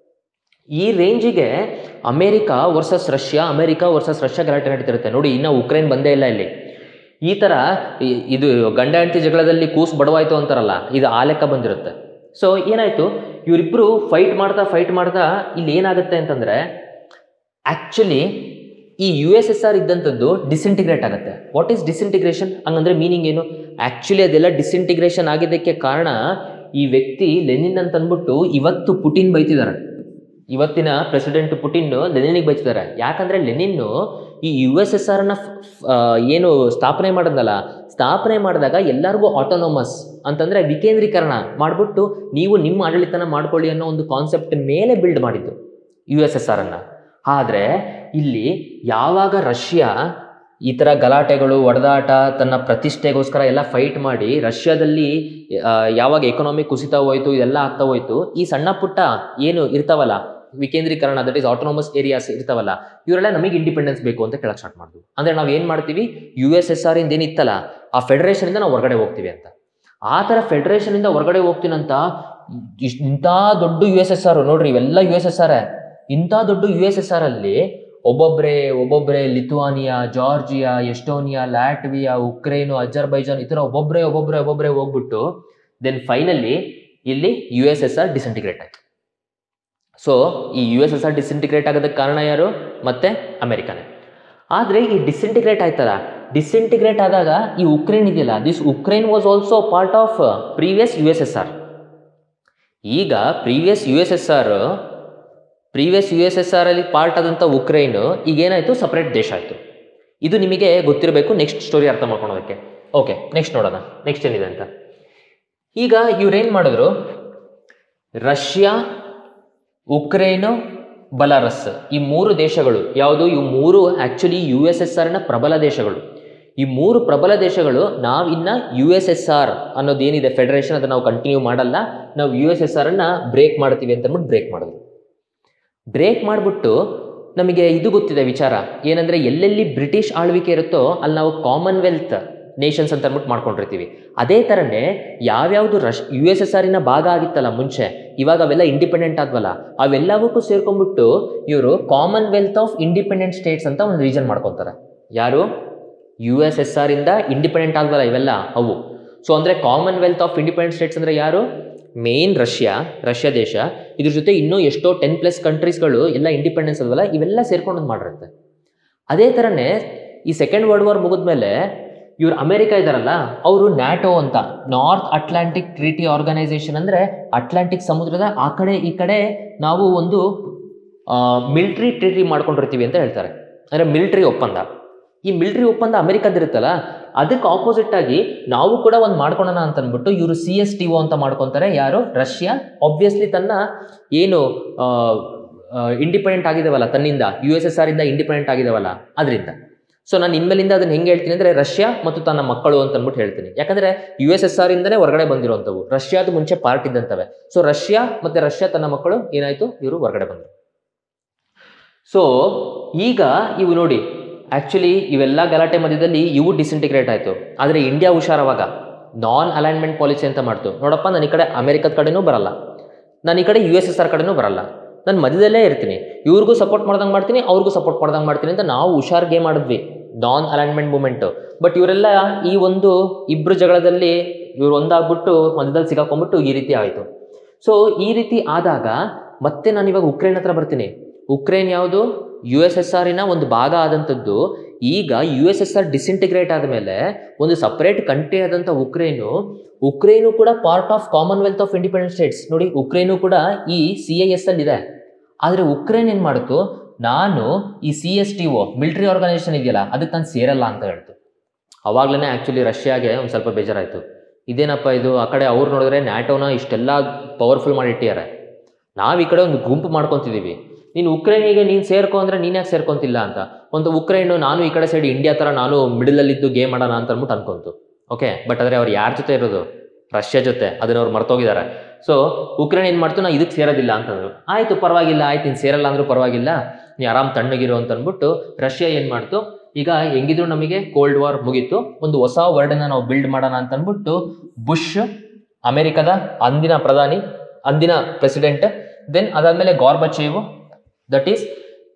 ಈ ರೇಂಜಿಗೆ America versus Russia America versus Russia ಗಲಾಟೆ ನಡೀತಿರುತ್ತೆ ನೋಡಿ ಇನ್ನು ಉಕ್ರೇನ್ ಬಂದೇ ಇಲ್ಲ ಇಲ್ಲಿ ಈ ಥರ ಇ- ಇದು ಗಂಡ ಹೆಂಡತಿ ಜಗಳದಲ್ಲಿ ಕೂಸು ಬಡವಾಯ್ತು ಅಂತಾರಲ್ಲ ಇದು ಆ ಲೆಕ್ಕ ಬಂದಿರುತ್ತೆ ಸೊ ಏನಾಯಿತು ಇವರಿಬ್ಬರು ಫೈಟ್ ಮಾಡ್ತಾ ಫೈಟ್ ಮಾಡ್ತಾ ಇಲ್ಲಿ ಏನಾಗುತ್ತೆ ಅಂತಂದರೆ ಆ್ಯಕ್ಚುಲಿ ಈ ಯು ಎಸ್ ಎಸ್ ಆರ್ ಇದ್ದಂಥದ್ದು ಡಿಸಿಂಟಿಗ್ರೇಟ್ ಆಗುತ್ತೆ ವಾಟ್ ಈಸ್ ಡಿಸಿಂಟಿಗ್ರೇಷನ್ ಹಂಗಂದ್ರೆ ಮೀನಿಂಗ್ ಏನು ಆ್ಯಕ್ಚುಲಿ ಅದೆಲ್ಲ ಡಿಸಿಂಟಿಗ್ರೇಷನ್ ಆಗಿದ್ದಕ್ಕೆ ಕಾರಣ ಈ ವ್ಯಕ್ತಿ ಲೆನಿನ್ ಅಂತ ಅಂದ್ಬಿಟ್ಟು ಇವತ್ತು ಪುಟಿನ್ ಬೈತಿದ್ದಾರೆ ಇವತ್ತಿನ ಪ್ರೆಸಿಡೆಂಟ್ ಪುಟಿನ್ ಲೆನಿನಿಗೆ ಬೈತಿದ್ದಾರೆ ಯಾಕಂದ್ರೆ ಲೆನಿನ್ನು ಈ ಯು ಎಸ್ ಎಸ್ ಆರ್ನ ಏನು ಸ್ಥಾಪನೆ ಮಾಡಿದ್ನಲ್ಲ ಸ್ಥಾಪನೆ ಮಾಡಿದಾಗ ಎಲ್ಲರಿಗೂ ಆಟೋನೋಮಸ್ ಅಂತಂದ್ರೆ ವಿಕೇಂದ್ರೀಕರಣ ಮಾಡಿಬಿಟ್ಟು ನೀವು ನಿಮ್ಮ ಆಡಳಿತನ ಮಾಡ್ಕೊಳ್ಳಿ ಅನ್ನೋ ಒಂದು ಕಾನ್ಸೆಪ್ಟ್ ಮೇಲೆ ಬಿಲ್ಡ್ ಮಾಡಿದ್ದು ಯು ಎಸ್ ಎಸ್ ಆರ್ ಅನ್ನ ಆದರೆ ಇಲ್ಲಿ ಯಾವಾಗ ರಷ್ಯಾ ಈ ಥರ ಗಲಾಟೆಗಳು ಒಡೆದಾಟ ತನ್ನ ಪ್ರತಿಷ್ಠೆಗೋಸ್ಕರ ಎಲ್ಲ ಫೈಟ್ ಮಾಡಿ ರಷ್ಯಾದಲ್ಲಿ ಆ, ಯಾವಾಗ ಎಕನಾಮಿ ಕುಸಿತಾ ಹೋಯ್ತು ಇದೆಲ್ಲ ಆಗ್ತಾ ಹೋಯ್ತು ಈ ಸಣ್ಣ ಪುಟ್ಟ ಏನು ಇರ್ತಾವಲ್ಲ ವಿಕೇಂದ್ರೀಕರಣ ದಟ್ ಈಸ್ ಆಟೋನಮಸ್ ಏರಿಯಾಸ್ ಇರ್ತಾವಲ್ಲ ಇವರೆಲ್ಲ ನಮಗೆ ಇಂಡಿಪೆಂಡೆನ್ಸ್ ಬೇಕು ಅಂತ ಕೇಳಕ್ ಸ್ಟಾರ್ಟ್ ಮಾಡಿದ್ವು ಅಂದ್ರೆ ನಾವು ಏನು ಮಾಡ್ತೀವಿ ಯು ಎಸ್ ಎಸ್ ಆರ್ ಇಂದ ಏನಿತ್ತಲ್ಲ ಆ ಫೆಡರೇಷನ್ ಇಂದ ನಾವು ಹೊರಗಡೆ ಹೋಗ್ತೀವಿ ಅಂತ ಆ ಥರ ಫೆಡರೇಷನ್ ಇಂದ ಹೊರಗಡೆ ಹೋಗ್ತೀನಂತ ಇಷ್ಟ್ ಇಂಥ ದೊಡ್ಡ ಯು ಎಸ್ ಎಸ್ ಆರ್ ನೋಡ್ರಿ ಇವೆಲ್ಲ ಯು ಎಸ್ ಎಸ್ ಆರ್ ಇಂಥ ದೊಡ್ಡ ಯು ಎಸ್ ಎಸ್ ಆರ್ ಅಲ್ಲಿ ಒಬ್ಬೊಬ್ಬರೇ ಒಬ್ಬೊಬ್ಬರೇ Lithuania Georgia Estonia Latvia Ukraine Azerbaijan ಈ ಥರ ಒಬ್ಬೊಬ್ಬರೇ ಒಬ್ಬೊಬ್ಬರೇ ಒಬ್ಬೊಬ್ಬರೇ ಹೋಗ್ಬಿಟ್ಟು ದೆನ್ ಫೈನಲಿ ಇಲ್ಲಿ U S S R disintegrate ಆಯ್ತು ಸೊ ಈ U S S R disintegrate ಆಗೋದಕ್ಕೆ ಕಾರಣ ಯಾರು ಮತ್ತೆ ಅಮೆರಿಕನೇ ಆದರೆ ಈ ಡಿಸಿಂಟಿಗ್ರೇಟ್ ಆಯ್ತಲ್ಲ ಡಿಸಿಂಟಿಗ್ರೇಟ್ ಆದಾಗ ಈ ಉಕ್ರೇನ್ ಇದೆಯಲ್ಲ this Ukraine was also part of previous U S S R ಈಗ previous U S S R previous U S S R ಅಲ್ಲಿ ಪಾರ್ಟ್ ಆದಂಥ ಉಕ್ರೈನ್ ಈಗ ಏನಾಯಿತು ಸಪ್ರೇಟ್ ದೇಶ ಆಯಿತು ಇದು ನಿಮಗೆ ಗೊತ್ತಿರಬೇಕು ನೆಕ್ಸ್ಟ್ ಸ್ಟೋರಿ ಅರ್ಥ ಮಾಡ್ಕೊಳೋದಕ್ಕೆ ಓಕೆ ನೆಕ್ಸ್ಟ್ ನೋಡೋಣ ನೆಕ್ಸ್ಟ್ ಏನಿದೆ ಅಂತ ಈಗ ಇವ್ರೇನು ಮಾಡಿದ್ರು ರಷ್ಯಾ ಉಕ್ರೇನು ಬಲಾರಸ್ ಈ ಮೂರು ದೇಶಗಳು ಯಾವುದು ಇವು ಮೂರು ಆ್ಯಕ್ಚುಲಿ ಯು ಎಸ್ ಎಸ್ ಆರ್ನ ಪ್ರಬಲ ದೇಶಗಳು ಈ ಮೂರು ಪ್ರಬಲ ದೇಶಗಳು ನಾವಿನ್ನ ಯು ಎಸ್ ಎಸ್ ಆರ್ ಅನ್ನೋದೇನಿದೆ ಫೆಡರೇಷನ್ ಅದನ್ನು ನಾವು ಕಂಟಿನ್ಯೂ ಮಾಡಲ್ಲ ನಾವು ಯು ಎಸ್ ಎಸ್ ಆರನ್ನು ಬ್ರೇಕ್ ಮಾಡ್ತೀವಿ ಅಂತ ಅಂದ್ಬಿಟ್ಟು ಬ್ರೇಕ್ ಮಾಡಿದ್ರು ಬ್ರೇಕ್ ಮಾಡಿಬಿಟ್ಟು ನಮಗೆ ಇದು ಗೊತ್ತಿದೆ ವಿಚಾರ ಏನಂದರೆ ಎಲ್ಲೆಲ್ಲಿ ಬ್ರಿಟಿಷ್ ಆಳ್ವಿಕೆ ಇರುತ್ತೋ ಅಲ್ಲಿ ನಾವು ಕಾಮನ್ವೆಲ್ತ್ ನೇಷನ್ಸ್ ಅಂತ ಅಂದ್ಬಿಟ್ಟು ಮಾಡ್ಕೊಂಡಿರ್ತೀವಿ ಅದೇ ಥರನೇ ಯಾವ್ಯಾವುದು ರಶ್ ಯು ಎಸ್ ಎಸ್ ಆರಿನ ಭಾಗ ಆಗಿತ್ತಲ್ಲ ಮುಂಚೆ ಇವಾಗ ಅವೆಲ್ಲ ಇಂಡಿಪೆಂಡೆಂಟ್ ಆದ್ವಲ್ಲ ಅವೆಲ್ಲವಕ್ಕೂ ಸೇರ್ಕೊಂಡ್ಬಿಟ್ಟು ಇವರು ಕಾಮನ್ವೆಲ್ತ್ ಆಫ್ ಇಂಡಿಪೆಂಡೆಂಟ್ ಸ್ಟೇಟ್ಸ್ ಅಂತ ಒಂದು ರೀಜನ್ ಮಾಡ್ಕೊತಾರೆ ಯಾರು ಯು ಎಸ್ ಎಸ್ ಆರ್ ಇಂದ ಇಂಡಿಪೆಂಡೆಂಟ್ ಆದ್ವಲ್ಲ ಇವೆಲ್ಲ ಅವು ಸೊ ಅಂದರೆ ಕಾಮನ್ವೆಲ್ತ್ ಆಫ್ ಇಂಡಿಪೆಂಡೆಂಟ್ ಸ್ಟೇಟ್ಸ್ ಅಂದರೆ ಯಾರು ಮೇನ್ ರಷ್ಯಾ ರಷ್ಯಾ ದೇಶ ಇದ್ರ ಜೊತೆ ಇನ್ನೂ ಎಷ್ಟೋ ಟೆನ್ ಪ್ಲಸ್ ಕಂಟ್ರೀಸ್ಗಳು ಎಲ್ಲ ಇಂಡಿಪೆಂಡೆನ್ಸ್ ಅಲ್ವಲ್ಲ ಇವೆಲ್ಲ ಸೇರ್ಕೊಂಡು ಮಾಡಿರುತ್ತೆ ಅದೇ ಥರನೇ ಈ ಸೆಕೆಂಡ್ ವರ್ಲ್ಡ್ ವಾರ್ ಮುಗಿದ್ಮೇಲೆ ಇವ್ರು ಅಮೆರಿಕ ಇದಾರಲ್ಲ ಅವರು ನ್ಯಾಟೋ ಅಂತ ನಾರ್ತ್ ಅಟ್ಲಾಂಟಿಕ್ ಟ್ರೀಟಿ ಆರ್ಗನೈಸೇಷನ್ ಅಂದರೆ ಅಟ್ಲಾಂಟಿಕ್ ಸಮುದ್ರದ ಆ ಕಡೆ ಈ ಕಡೆ ನಾವು ಒಂದು ಮಿಲ್ಟ್ರಿ ಟ್ರೀಟಿ ಮಾಡ್ಕೊಂಡಿರ್ತೀವಿ ಅಂತ ಹೇಳ್ತಾರೆ ಅಂದರೆ ಮಿಲ್ಟ್ರಿ ಒಪ್ಪಂದ ಈ ಮಿಲ್ಟ್ರಿ ಒಪ್ಪಂದ ಅಮೆರಿಕದಿರುತ್ತಲ್ಲ ಅದಕ್ಕೆ ಆಪೋಸಿಟ್ ಆಗಿ ನಾವು ಕೂಡ ಒಂದು ಮಾಡ್ಕೊಳ್ಳೋಣ ಅಂತ ಅಂದ್ಬಿಟ್ಟು ಇವರು ಸಿ ಎಸ್ ಟಿ ಒ ಅಂತ ಮಾಡ್ಕೊತಾರೆ ಯಾರು ರಷ್ಯಾ ಆಬ್ವಿಯಸ್ಲಿ ತನ್ನ ಏನು ಇಂಡಿಪೆಂಡೆಂಟ್ ಆಗಿದಾವಲ್ಲ ತನ್ನಿಂದ ಯು ಎಸ್ ಎಸ್ ಆರ್ ಇಂದ ಇಂಡಿಪೆಂಡೆಂಟ್ ಆಗಿದಾವಲ್ಲ ಅದರಿಂದ ಸೊ ನಾನು ಇನ್ಮೇಲಿಂದ ಅದನ್ನ ಹೆಂಗೆ ಹೇಳ್ತೀನಿ ಅಂದರೆ ರಷ್ಯಾ ಮತ್ತು ತನ್ನ ಮಕ್ಕಳು ಅಂತ ಅಂದ್ಬಿಟ್ಟು ಹೇಳ್ತೀನಿ ಯಾಕಂದರೆ ಯು ಎಸ್ ಎಸ್ ಆರ್ ಇಂದನೇ ಹೊರಗಡೆ ಬಂದಿರುವಂಥವು ರಷ್ಯಾದ ಮುಂಚೆ ಪಾರ್ಟ್ ಇದ್ದಂಥವೆ ಸೊ ರಷ್ಯಾ ಮತ್ತು ರಷ್ಯಾ ತನ್ನ ಮಕ್ಕಳು ಏನಾಯಿತು ಇವರು ಹೊರಗಡೆ ಬಂದರು ಸೊ ಈಗ ಇವು ನೋಡಿ ಆ್ಯಕ್ಚುಲಿ ಇವೆಲ್ಲ ಗಲಾಟೆ ಮಧ್ಯದಲ್ಲಿ ಇವು ಡಿಸಿಂಟಿಗ್ರೇಟ್ ಆಯಿತು ಆದರೆ ಇಂಡಿಯಾ ಹುಷಾರವಾಗ ನಾನ್ ಅಲೈನ್ಮೆಂಟ್ ಪಾಲಿಸಿ ಅಂತ ಮಾಡ್ತು ನೋಡಪ್ಪ ನಾನು ಈ ಕಡೆ ಅಮೆರಿಕದ ಕಡೆನೂ ಬರಲ್ಲ ನಾನು ಈ ಕಡೆ ಯು ಎಸ್ ಎಸ್ ಆರ್ ಕಡೆನೂ ಬರಲ್ಲ ನಾನು ಮಧ್ಯದಲ್ಲೇ ಇರ್ತೀನಿ ಇವ್ರಿಗೂ ಸಪೋರ್ಟ್ ಮಾಡ್ದಂಗೆ ಮಾಡ್ತೀನಿ ಅವ್ರಿಗೂ ಸಪೋರ್ಟ್ ಮಾಡ್ದಂಗೆ ಮಾಡ್ತೀನಿ ಅಂತ ನಾವು ಹುಷಾರ್ ಗೇಮ್ ಆಡಿದ್ವಿ ನಾನ್ ಅಲೈನ್ಮೆಂಟ್ ಮೂಮೆಂಟು ಬಟ್ ಇವರೆಲ್ಲ ಈ ಒಂದು ಇಬ್ಬರು ಜಗಳದಲ್ಲಿ ಇವ್ರು ಒಂದಾಗ್ಬಿಟ್ಟು ಮಧ್ಯದಲ್ಲಿ ಸಿಗಾಕೊಂಡ್ಬಿಟ್ಟು ಈ ರೀತಿ ಆಯಿತು ಸೊ ಈ ರೀತಿ ಆದಾಗ ಮತ್ತೆ ನಾನು ಇವಾಗ ಉಕ್ರೇನ್ ಹತ್ರ ಬರ್ತೀನಿ ಉಕ್ರೇನ್ ಯಾವುದು ಯು ಎಸ್ ಎಸ್ ಆರಿನ ಒಂದು ಭಾಗ ಆದಂಥದ್ದು ಈಗ U S S R disintegrate ಆದಮೇಲೆ ಒಂದು ಸಪ್ರೇಟ್ ಕಂಟ್ರಿ ಆದಂಥ ಉಕ್ರೇನು ಉಕ್ರೇನು ಕೂಡ part of Commonwealth of Independent States ನೋಡಿ ಉಕ್ರೇನು ಕೂಡ ಈ ಸಿ ಐ ಎಸ್ ಅಲ್ಲಿ ಇದೆ ಆದರೆ ಉಕ್ರೇನ್ ಏನು ಮಾಡ್ತು ನಾನು ಈ C S T O military organisation ಇದೆಯಲ್ಲ ಅದಕ್ಕೆ ನಾನು ಸೇರಲ್ಲ ಅಂತ ಹೇಳ್ತು ಅವಾಗಲೇ ಆ್ಯಕ್ಚುಲಿ ರಷ್ಯಾಗೆ ಒಂದು ಸ್ವಲ್ಪ ಬೇಜಾರಾಯಿತು ಇದೇನಪ್ಪ ಇದು ಆ ಕಡೆ ಅವ್ರು ನೋಡಿದ್ರೆ ನ್ಯಾಟೋನ ಇಷ್ಟೆಲ್ಲ ಪವರ್ಫುಲ್ ಮಾಡಿ ಇಟ್ಟಿದ್ದಾರೆ ನಾವು ಈ ಕಡೆ ಒಂದು ಗುಂಪು ಮಾಡ್ಕೊತಿದ್ದೀವಿ ನೀನು ಉಕ್ರೇನಿಗೆ ನೀನು ಸೇರ್ಕೊ ಅಂದರೆ ನೀನು ಯಾಕೆ ಸೇರ್ಕೊಂತಿಲ್ಲ ಅಂತ ಒಂದು ಉಕ್ರೇನು ನಾನು ಈ ಕಡೆ ಸೈಡ್ ಇಂಡಿಯಾ ಥರ ನಾನು ಮಿಡಲಲ್ಲಿದ್ದು ಗೇಮ್ ಮಾಡೋಣ ಅಂತ ಅಂದ್ಬಿಟ್ಟು ಅನ್ಕೊಂತು ಓಕೆ ಬಟ್ ಆದರೆ ಅವ್ರು ಯಾರ ಜೊತೆ ಇರೋದು ರಷ್ಯಾ ಜೊತೆ ಅದನ್ನ ಅವ್ರು ಮರ್ತೋಗಿದ್ದಾರೆ ಸೊ ಉಕ್ರೇನ್ ಏನು ಮಾಡ್ತು ನಾ ಇದಕ್ಕೆ ಸೇರೋದಿಲ್ಲ ಅಂತಂದ್ರು ಆಯಿತು ಪರವಾಗಿಲ್ಲ ಆಯ್ತು ನೀನು ಸೇರಲ್ಲ ಅಂದ್ರೂ ಪರವಾಗಿಲ್ಲ ನೀ ಆರಾಮ್ ತಣ್ಣಗಿರು ಅಂತ ಅಂದ್ಬಿಟ್ಟು ರಷ್ಯಾ ಏನು ಮಾಡ್ತು ಈಗ ಹೆಂಗಿದ್ರು ನಮಗೆ ಕೋಲ್ಡ್ ವಾರ್ ಮುಗೀತು ಒಂದು ಹೊಸ ವರ್ಡನ್ನ ನಾವು ಬಿಲ್ಡ್ ಮಾಡೋಣ ಅಂತ ಅಂದ್ಬಿಟ್ಟು ಬುಷ್ ಅಮೆರಿಕದ ಅಂದಿನ ಪ್ರಧಾನಿ ಅಂದಿನ ಪ್ರೆಸಿಡೆಂಟ್ ದೆನ್ ಅದಾದಮೇಲೆ Gorbachev that is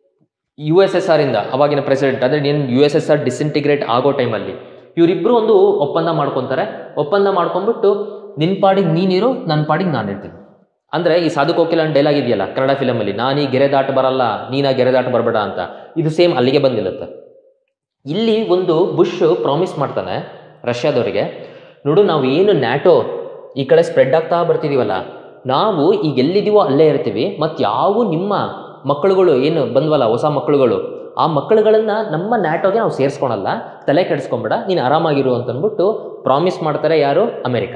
U S S R ಇಂದ ಅವಾಗಿನ ಪ್ರೆಸಿಡೆಂಟ್ ಅಂದರೆ ನೀನು U S S R disintegrate ಆಗೋ ಟೈಮಲ್ಲಿ ಇವರಿಬ್ಬರು ಒಂದು ಒಪ್ಪಂದ ಮಾಡ್ಕೊತಾರೆ ಒಪ್ಪಂದ ಮಾಡ್ಕೊಂಡ್ಬಿಟ್ಟು ನಿನ್ನ ಪಾಡಿಗೆ ನೀನಿರು ನನ್ನ ಪಾಡಿಗೆ ನಾನು ಇರ್ತೀನಿ ಅಂದರೆ ಈ ಸಾಧು ಕೋಕಿಲ ಡೈಲಾಗ್ ಇದೆಯಲ್ಲ ಕನ್ನಡ ಫಿಲಮಲ್ಲಿ ನಾನು ಈ ಗೆರೆ ದಾಟ ಬರಲ್ಲ ನೀನು ಆ ಗೆರೆ ದಾಟ ಬರಬೇಡ ಅಂತ ಇದು ಸೇಮ್ ಅಲ್ಲಿಗೆ ಬಂದಿರುತ್ತೆ ಇಲ್ಲಿ ಒಂದು ಬುಷ್ ಪ್ರಾಮಿಸ್ ಮಾಡ್ತಾನೆ ರಷ್ಯಾದವರಿಗೆ ನೋಡು ನಾವು ಏನು ನ್ಯಾಟೋ ಈ ಕಡೆ ಸ್ಪ್ರೆಡ್ ಆಗ್ತಾ ಬರ್ತಿದೀವಲ್ಲ ನಾವು ಈಗ ಎಲ್ಲಿದ್ದೀವೋ ಅಲ್ಲೇ ಇರ್ತೀವಿ ಮತ್ತು ಯಾವ ನಿಮ್ಮ ಮಕ್ಕಳುಗಳು ಏನು ಬಂದ್ವಲ್ಲ ಹೊಸ ಮಕ್ಕಳುಗಳು ಆ ಮಕ್ಕಳುಗಳನ್ನ ನಮ್ಮ ನ್ಯಾಟೋಗೆ ನಾವು ಸೇರಿಸ್ಕೊಳಲ್ಲ ತಲೆ ಕೆಡಿಸ್ಕೊಂಬೇಡ ನೀನು ಆರಾಮಾಗಿರು ಅಂತ ಅಂದ್ಬಿಟ್ಟು ಪ್ರಾಮಿಸ್ ಮಾಡ್ತಾರೆ ಯಾರು ಅಮೆರಿಕ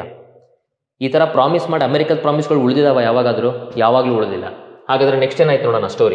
ಈ ಥರ ಪ್ರಾಮಿಸ್ ಮಾಡಿ ಅಮೆರಿಕದ ಪ್ರಾಮಿಸ್ಗಳು ಉಳಿದಿದಾವ ಯಾವಾಗಾದರೂ ಯಾವಾಗಲೂ ಉಳಿದಿಲ್ಲ ಹಾಗಾದ್ರೆ ನೆಕ್ಸ್ಟ್ ಏನಾಯ್ತು ನೋಡೋಣ ಸ್ಟೋರಿ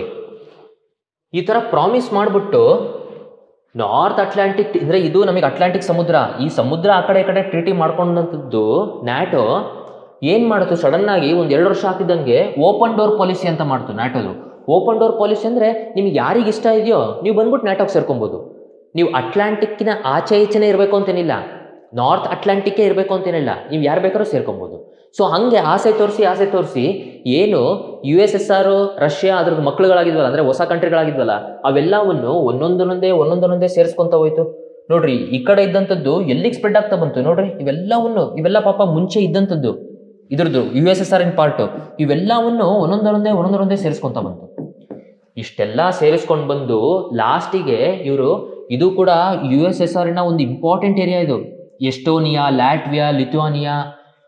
ಈ ಥರ ಪ್ರಾಮಿಸ್ ಮಾಡಿಬಿಟ್ಟು ನಾರ್ತ್ ಅಟ್ಲಾಂಟಿಕ್ ಅಂದರೆ ಇದು ನಮಗೆ ಅಟ್ಲಾಂಟಿಕ್ ಸಮುದ್ರ ಈ ಸಮುದ್ರ ಆ ಕಡೆ ಈ ಕಡೆ ಟ್ರೀಟಿ ಮಾಡ್ಕೊಂಡಂಥದ್ದು ನ್ಯಾಟೋ ಏನು ಮಾಡಿತು ಸಡನ್ನಾಗಿ ಒಂದು ಎರಡು ವರ್ಷ ಹಾಕಿದಂಗೆ ಓಪನ್ ಡೋರ್ ಪಾಲಿಸಿ ಅಂತ ಮಾಡ್ತು ನ್ಯಾಟೋದು ಓಪನ್ ಡೋರ್ ಪಾಲಿಸಿ ಅಂದರೆ ನಿಮ್ಗೆ ಯಾರಿಗೆ ಇಷ್ಟ ಇದೆಯೋ ನೀವು ಬಂದ್ಬಿಟ್ಟು ನ್ಯಾಟೋಗೆ ಸೇರ್ಕೊಬೋದು ನೀವು ಅಟ್ಲಾಂಟಿಕ್ಕಿನ ಆಚೆ ಈಚೆನೇ ಇರಬೇಕು ಅಂತೇನಿಲ್ಲ ನಾರ್ತ್ ಅಟ್ಲಾಂಟಿಕ್ಕೇ ಇರಬೇಕು ಅಂತೇನಿಲ್ಲ ನೀವು ಯಾರು ಬೇಕಾದ್ರೂ ಸೇರ್ಕೊಬೋದು ಸೊ ಹಾಗೆ ಆಸೆ ತೋರಿಸಿ ಆಸೆ ತೋರಿಸಿ ಏನು U S S R Russia ಅದ್ರದ್ದು ಮಕ್ಕಳುಗಳಾಗಿದ್ವಲ್ಲ ಅಂದರೆ ಹೊಸ ಕಂಟ್ರಿಗಳಾಗಿದ್ವಲ್ಲ ಅವೆಲ್ಲವನ್ನು ಒಂದೊಂದೊಂದೇ ಒಂದೊಂದೊಂದೇ ಸೇರಿಸ್ಕೊಂತ ಹೋಯ್ತು ನೋಡ್ರಿ ಈ ಕಡೆ ಇದ್ದಂಥದ್ದು ಎಲ್ಲಿಗೆ ಸ್ಪ್ರೆಡ್ ಆಗ್ತಾ ಬಂತು ನೋಡ್ರಿ ಇವೆಲ್ಲವನ್ನು ಇವೆಲ್ಲ ಪಾಪ ಮುಂಚೆ ಇದ್ದಂಥದ್ದು ಇದ್ರದ್ದು U S S R in part ಇವೆಲ್ಲವನ್ನು ಒಂದೊಂದೊಂದೇ ಒಂದೊಂದೊಂದೇ ಸೇರಿಸ್ಕೊಂತ ಬಂತು ಇಷ್ಟೆಲ್ಲ ಸೇರಿಸ್ಕೊಂಡು ಬಂದು ಲಾಸ್ಟಿಗೆ ಇವರು ಇದು ಕೂಡ ಯು ಎಸ್ ಎಸ್ ಆರ್ನ ಒಂದು ಇಂಪಾರ್ಟೆಂಟ್ ಏರಿಯಾ ಇದು ಎಸ್ಟೋನಿಯಾ ಲ್ಯಾಟ್ವಿಯಾ ಲಿಥುವಾನಿಯಾ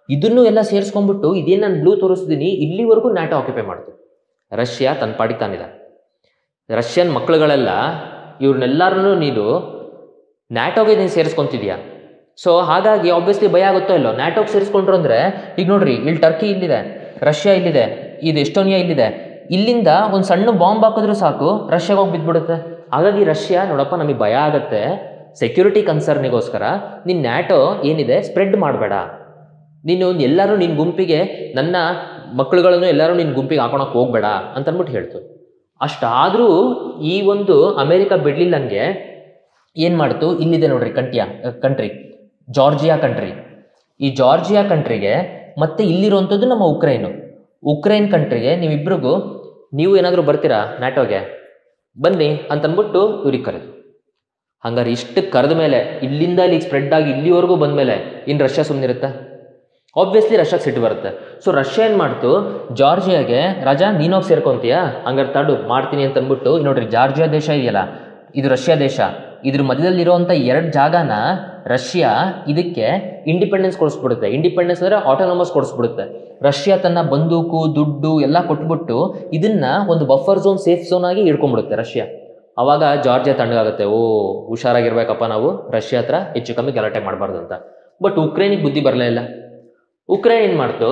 ಇದನ್ನು ಎಲ್ಲ ಸೇರಿಸ್ಕೊಂಡ್ಬಿಟ್ಟು ಇದೇನು ನಾನು ಬ್ಲೂ ತೋರಿಸ್ತೀನಿ ಇಲ್ಲಿವರೆಗೂ ನ್ಯಾಟೋ ಆಕ್ಯುಪೈ ಮಾಡ್ತು ರಷ್ಯಾ ತನ್ನ ಪಾಡಿಗೆ ತಾನಿದೆ ರಷ್ಯನ್ ಮಕ್ಕಳುಗಳೆಲ್ಲ ಇವ್ರನ್ನೆಲ್ಲರನ್ನೂ ನೀನು ನ್ಯಾಟೋಗೆ ನೀನು ಸೇರಿಸ್ಕೊಂತಿದ್ಯಾ ಸೊ ಹಾಗಾಗಿ ಆಬ್ವಿಯಸ್ಲಿ ಭಯ ಆಗುತ್ತೋ ಇಲ್ಲೋ ನ್ಯಾಟೋಗೆ ಸೇರಿಸ್ಕೊಂಡ್ರು ಅಂದರೆ ಈಗ ನೋಡ್ರಿ ಇಲ್ಲಿ ಟರ್ಕಿ ಇಲ್ಲಿದೆ ರಷ್ಯಾ ಇಲ್ಲಿದೆ ಇದು ಎಸ್ಟೋನಿಯಾ ಇಲ್ಲಿದೆ ಇಲ್ಲಿಂದ ಒಂದು ಸಣ್ಣ ಬಾಂಬ್ ಹಾಕಿದ್ರು ಸಾಕು ರಷ್ಯಾಗೆ ಹೋಗಿ ಬಿದ್ದುಬಿಡುತ್ತೆ ಹಾಗಾಗಿ ರಷ್ಯಾ ನೋಡಪ್ಪ ನಮಗೆ ಭಯ ಆಗುತ್ತೆ ಸೆಕ್ಯೂರಿಟಿ ಕನ್ಸರ್ನಿಗೋಸ್ಕರ ನೀನು ನ್ಯಾಟೋ ಏನಿದೆ ಸ್ಪ್ರೆಡ್ ಮಾಡಬೇಡ ನೀನು ಎಲ್ಲರೂ ನಿನ್ನ ಗುಂಪಿಗೆ ನನ್ನ ಮಕ್ಕಳುಗಳನ್ನು ಎಲ್ಲರೂ ನಿನ್ನ ಗುಂಪಿಗೆ ಹಾಕೊಳಕ್ಕೆ ಹೋಗ್ಬೇಡ ಅಂತ ಅಂದ್ಬಿಟ್ಟು ಹೇಳ್ತು ಅಷ್ಟಾದರೂ ಈ ಒಂದು ಅಮೇರಿಕ ಬಿಡ್ಲಿಲ್ಲಂಗೆ ಏನು ಮಾಡ್ತು ಇಲ್ಲಿದೆ ನೋಡ್ರಿ ಕಂಟ್ಯಾ ಕಂಟ್ರಿ ಜಾರ್ಜಿಯಾ ಕಂಟ್ರಿ ಈ ಜಾರ್ಜಿಯಾ ಕಂಟ್ರಿಗೆ ಮತ್ತೆ ಇಲ್ಲಿರುವಂಥದ್ದು ನಮ್ಮ ಉಕ್ರೈನು ಉಕ್ರೈನ್ ಕಂಟ್ರಿಗೆ ನೀವಿಬ್ರಿಗೂ ನೀವು ಏನಾದರೂ ಬರ್ತೀರಾ ನ್ಯಾಟೋಗೆ ಬನ್ನಿ ಅಂತಂದ್ಬಿಟ್ಟು ಇವ್ರಿಗೆ ಕರೆದು ಹಂಗಾರೆ ಇಷ್ಟು ಕರೆದ ಮೇಲೆ ಇಲ್ಲಿಂದ ಇಲ್ಲಿಗೆ ಸ್ಪ್ರೆಡ್ ಆಗಿ ಇಲ್ಲಿವರೆಗೂ ಬಂದಮೇಲೆ ಇನ್ನು ರಷ್ಯಾ ಸುಮ್ಮನಿರುತ್ತೆ ಆಬ್ವಿಯಸ್ಲಿ ರಷ್ಯಾಗೆ ಸಿಟ್ಟು ಬರುತ್ತೆ ಸೊ ರಷ್ಯಾ ಏನು ಮಾಡ್ತು ಜಾರ್ಜಿಯಾಗೆ ರಾಜಾ ನೀನೋಗಿ ಸೇರ್ಕೊಂತೀಯಾ ಹಂಗಾರೆ ತಡು ಮಾಡ್ತೀನಿ ಅಂತ ಅಂದ್ಬಿಟ್ಟು ಇಲ್ಲಿ ನೋಡ್ರಿ ಜಾರ್ಜಿಯಾ ದೇಶ ಇದೆಯಲ್ಲ ಇದು ರಷ್ಯಾ ದೇಶ ಇದ್ರ ಮಧ್ಯದಲ್ಲಿರುವಂಥ ಎರಡು ಜಾಗನ ರಷ್ಯಾ ಇದಕ್ಕೆ ಇಂಡಿಪೆಂಡೆನ್ಸ್ ಕೊಡಿಸ್ಬಿಡುತ್ತೆ ಇಂಡಿಪೆಂಡೆನ್ಸ್ ಅಂದರೆ ಆಟೋನಮಸ್ ಕೊಡಿಸ್ಬಿಡುತ್ತೆ ರಷ್ಯಾ ತನ್ನ ಬಂದೂಕು ದುಡ್ಡು ಎಲ್ಲ ಕೊಟ್ಬಿಟ್ಟು ಇದನ್ನ ಒಂದು ಬಫರ್ ಝೋನ್ ಸೇಫ್ ಝೋನ್ ಆಗಿ ಇಟ್ಕೊಂಡ್ಬಿಡುತ್ತೆ ರಷ್ಯಾ ಅವಾಗ ಜಾರ್ಜಿಯಾ ತಣ್ಣಗಾಗುತ್ತೆ ಓ ಹುಷಾರಾಗಿರ್ಬೇಕಪ್ಪ ನಾವು ರಷ್ಯಾ ಹತ್ರ ಹೆಚ್ಚು ಕಮ್ಮಿ ಗಲಾಟೆ ಮಾಡಬಾರ್ದು ಅಂತ ಬಟ್ ಉಕ್ರೇನಿಗೆ ಬುದ್ಧಿ ಬರಲೇ ಇಲ್ಲ ಉಕ್ರೇನ್ ಏನು ಮಾಡ್ತು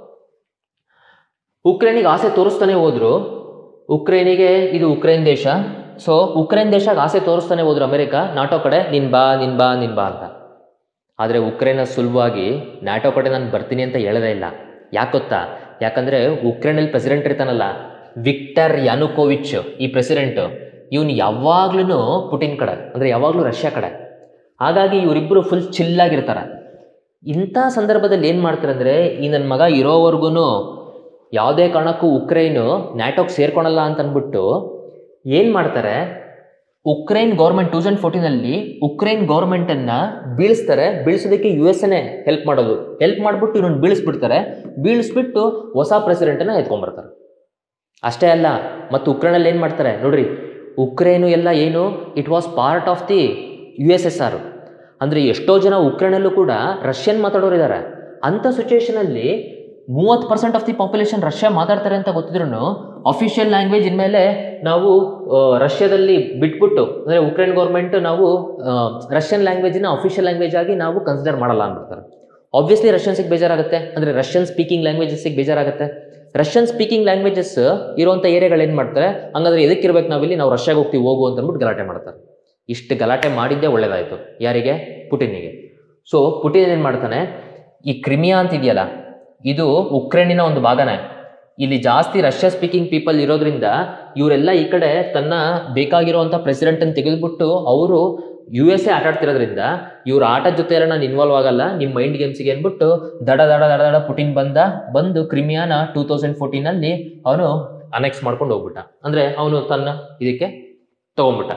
ಉಕ್ರೇನಿಗೆ ಆಸೆ ತೋರಿಸ್ತಾನೆ ಹೋದ್ರು ಉಕ್ರೇನಿಗೆ ಇದು ಉಕ್ರೇನ್ ದೇಶ ಸೊ ಉಕ್ರೇನ್ ದೇಶಕ್ಕೆ ಆಸೆ ತೋರಿಸ್ತಾನೆ ಹೋದ್ರು ಅಮೆರಿಕ ನಾಟೋ ಕಡೆ ನಿನ್ ಬಾ ನಿನ್ ಬಾ ನಿನ್ ಬಾ ಅಂತ ಆದರೆ ಉಕ್ರೇನ ಸುಲಭವಾಗಿ ನ್ಯಾಟೋ ಕಡೆ ನಾನು ಬರ್ತೀನಿ ಅಂತ ಹೇಳೋದೇ ಇಲ್ಲ ಯಾಕೆ ಗೊತ್ತಾ ಯಾಕಂದರೆ ಉಕ್ರೇನಲ್ಲಿ ಪ್ರೆಸಿಡೆಂಟ್ ಇರ್ತಾನಲ್ಲ ವಿಕ್ಟರ್ ಯಾನುಕೋವಿಚ್ ಈ ಪ್ರೆಸಿಡೆಂಟು ಇವನು ಯಾವಾಗ್ಲೂ ಪುಟಿನ್ ಕಡೆ ಅಂದರೆ ಯಾವಾಗಲೂ ರಷ್ಯಾ ಕಡೆ ಹಾಗಾಗಿ ಇವರಿಬ್ಬರು ಫುಲ್ ಚಿಲ್ಲಾಗಿರ್ತಾರೆ ಇಂಥ ಸಂದರ್ಭದಲ್ಲಿ ಏನು ಮಾಡ್ತಾರೆ ಅಂದರೆ ಈ ನನ್ನ ಮಗ ಇರೋವರೆಗೂ ಯಾವುದೇ ಕಾರಣಕ್ಕೂ ಉಕ್ರೈನು ನ್ಯಾಟೋಗೆ ಸೇರ್ಕೊಳಲ್ಲ ಅಂತ ಅಂದ್ಬಿಟ್ಟು ಏನು ಮಾಡ್ತಾರೆ ಉಕ್ರೈನ್ ಗೌರ್ಮೆಂಟ್ ಟೂ ತೌಸಂಡ್ ಫೋರ್ಟೀನಲ್ಲಿ ಉಕ್ರೈನ್ ಗೌರ್ಮೆಂಟನ್ನು ಬೀಳಿಸ್ತಾರೆ ಬೀಳಿಸೋದಕ್ಕೆ ಯು ಎಸ್ ಎನೇ ಹೆಲ್ಪ್ ಮಾಡೋದು ಹೆಲ್ಪ್ ಮಾಡಿಬಿಟ್ಟು ಇವನು ಬೀಳಿಸ್ಬಿಡ್ತಾರೆ ಬೀಳಿಸ್ಬಿಟ್ಟು ಹೊಸ ಪ್ರೆಸಿಡೆಂಟನ್ನು ಎತ್ಕೊಂಡ್ಬರ್ತಾರೆ ಅಷ್ಟೇ ಅಲ್ಲ ಮತ್ತು ಉಕ್ರೇನಲ್ಲಿ ಏನು ಮಾಡ್ತಾರೆ ನೋಡ್ರಿ ಉಕ್ರೇನು ಎಲ್ಲ ಏನು it was part of the U S S R ಅಂದರೆ ಎಷ್ಟೋ ಜನ ಉಕ್ರೇನಲ್ಲೂ ಕೂಡ ರಷ್ಯನ್ ಮಾತಾಡೋರಿದ್ದಾರೆ ಅಂಥ ಸಿಚುವೇಶನಲ್ಲಿ ಮೂವತ್ತು percent of the population Russia ಮಾತಾಡ್ತಾರೆ ಅಂತ ಗೊತ್ತಿದ್ರು ಅಫಿಷಿಯಲ್ ಲ್ಯಾಂಗ್ವೇಜ್ ಇನ್ಮೇಲೆ ನಾವು ಆ, ರಷ್ಯಾದಲ್ಲಿ ಬಿಟ್ಬಿಟ್ಟು ಅಂದರೆ ಉಕ್ರೇನ್ ಗೌರ್ಮೆಂಟ್ ನಾವು ರಷ್ಯನ್ ಲ್ಯಾಂಗ್ವೇಜಿನ ಅಫಿಷಿಯಲ್ ಲ್ಯಾಂಗ್ವೇಜ್ ಆಗಿ ನಾವು ಕನ್ಸಿಡರ್ ಮಾಡಲ್ಲ ಅಂದ್ಬಿಡ್ತಾರೆ ಆಬ್ವಿಯಸ್ಲಿ ರಷ್ಯನ್ಸಿಗೆ ಬೇಜಾರಾಗುತ್ತೆ ಅಂದರೆ ರಷ್ಯನ್ ಸ್ಪೀಕಿಂಗ್ ಲ್ಯಾಂಗ್ವೇಜಸ್ಸಿಗೆ ಬೇಜಾರಾಗುತ್ತೆ ರಷ್ಯನ್ ಸ್ಪೀಕಿಂಗ್ ಲ್ಯಾಂಗ್ವೇಜಸ್ ಇರುವಂಥ ಏರಿಯಾಗಳು ಏನು ಮಾಡ್ತಾರೆ ಹಂಗಂದ್ರೆ ಎದಕ್ಕಿರ್ಬೇಕು ನಾವಿಲ್ಲಿ ನಾವು ರಷ್ಯಾಗೆ ಹೋಗ್ತೀವಿ ಹೋಗು ಅಂತ ಅಂದ್ಬಿಟ್ಟು ಗಲಾಟೆ ಮಾಡ್ತಾರೆ ಇಷ್ಟು ಗಲಾಟೆ ಮಾಡಿದ್ದೇ ಒಳ್ಳೇದಾಯಿತು ಯಾರಿಗೆ ಪುಟಿನಿಗೆ ಸೊ ಪುಟಿನ್ ಏನು ಮಾಡ್ತಾನೆ ಈ ಕ್ರಿಮಿಯಾ ಅಂತಿದೆಯಲ್ಲ ಇದು ಉಕ್ರೇನಿನ ಒಂದು ಭಾಗನೇ ಇಲ್ಲಿ ಜಾಸ್ತಿ ರಷ್ಯಾ ಸ್ಪೀಕಿಂಗ್ ಪೀಪಲ್ ಇರೋದ್ರಿಂದ ಇವರೆಲ್ಲ ಈ ಕಡೆ ತನ್ನ ಬೇಕಾಗಿರುವಂಥ ಪ್ರೆಸಿಡೆಂಟನ್ನು ತೆಗೆದುಬಿಟ್ಟು ಅವರು ಯು ಎಸ್ ಎ ಆಟ ಆಡ್ತಿರೋದ್ರಿಂದ ಇವ್ರ ಆಟದ ಜೊತೆ ಎಲ್ಲ ನಾನು ಇನ್ವಾಲ್ವ್ ಆಗಲ್ಲ ನಿಮ್ಮ ಮೈಂಡ್ ಗೇಮ್ಸಿಗೆ ಅಂದ್ಬಿಟ್ಟು ದಡ ದಡ ದಡ ದಡ ಪುಟಿನ್ ಬಂದ ಬಂದು ಕ್ರಿಮಿಯಾನ ಟೂ ತೌಸಂಡ್ ಫೋರ್ಟೀನಲ್ಲಿ ಅವನು ಅನೆಕ್ಸ್ ಮಾಡ್ಕೊಂಡು ಹೋಗ್ಬಿಟ್ಟ ಅಂದರೆ ಅವನು ತನ್ನ ಇದಕ್ಕೆ ತಗೊಂಡ್ಬಿಟ್ಟ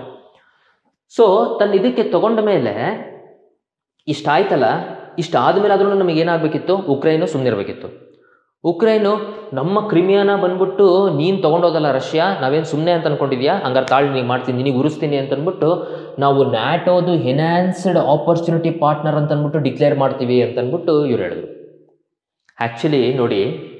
ಸೊ ತನ್ನ ಇದಕ್ಕೆ ತಗೊಂಡ ಮೇಲೆ ಇಷ್ಟಾಯ್ತಲ್ಲ ಇಷ್ಟ ಆದಮೇಲೆ ಆದ್ರೂ ನಮಗೆ ಏನಾಗಬೇಕಿತ್ತು ಉಕ್ರೈನು ಸುಮ್ಮನಿರ್ಬೇಕಿತ್ತು ಉಕ್ರೈನು ನಮ್ಮ ಕ್ರಿಮಿಯಾನ ಬಂದ್ಬಿಟ್ಟು ನೀನು ತೊಗೊಂಡೋದಲ್ಲ ರಷ್ಯಾ ನಾವೇನು ಸುಮ್ಮನೆ ಅಂತ ಅನ್ಕೊಂಡಿದ್ಯಾ ಹಂಗಾರೆ ತಾಳಿ ನೀವು ಮಾಡ್ತೀನಿ ನಿನಗೆ ಉರಿಸ್ತೀನಿ ಅಂತ ಅಂದ್ಬಿಟ್ಟು ನಾವು ನ್ಯಾಟೋದು ಎನ್ಹಾನ್ಸ್ಡ್ ಆಪರ್ಚುನಿಟಿ ಪಾರ್ಟ್ನರ್ ಅಂತ ಅಂದ್ಬಿಟ್ಟು ಡಿಕ್ಲೇರ್ ಮಾಡ್ತೀವಿ ಅಂತ ಅಂದ್ಬಿಟ್ಟು ಇವ್ರು ಹೇಳಿದ್ರು ಆ್ಯಕ್ಚುಲಿ ನೋಡಿ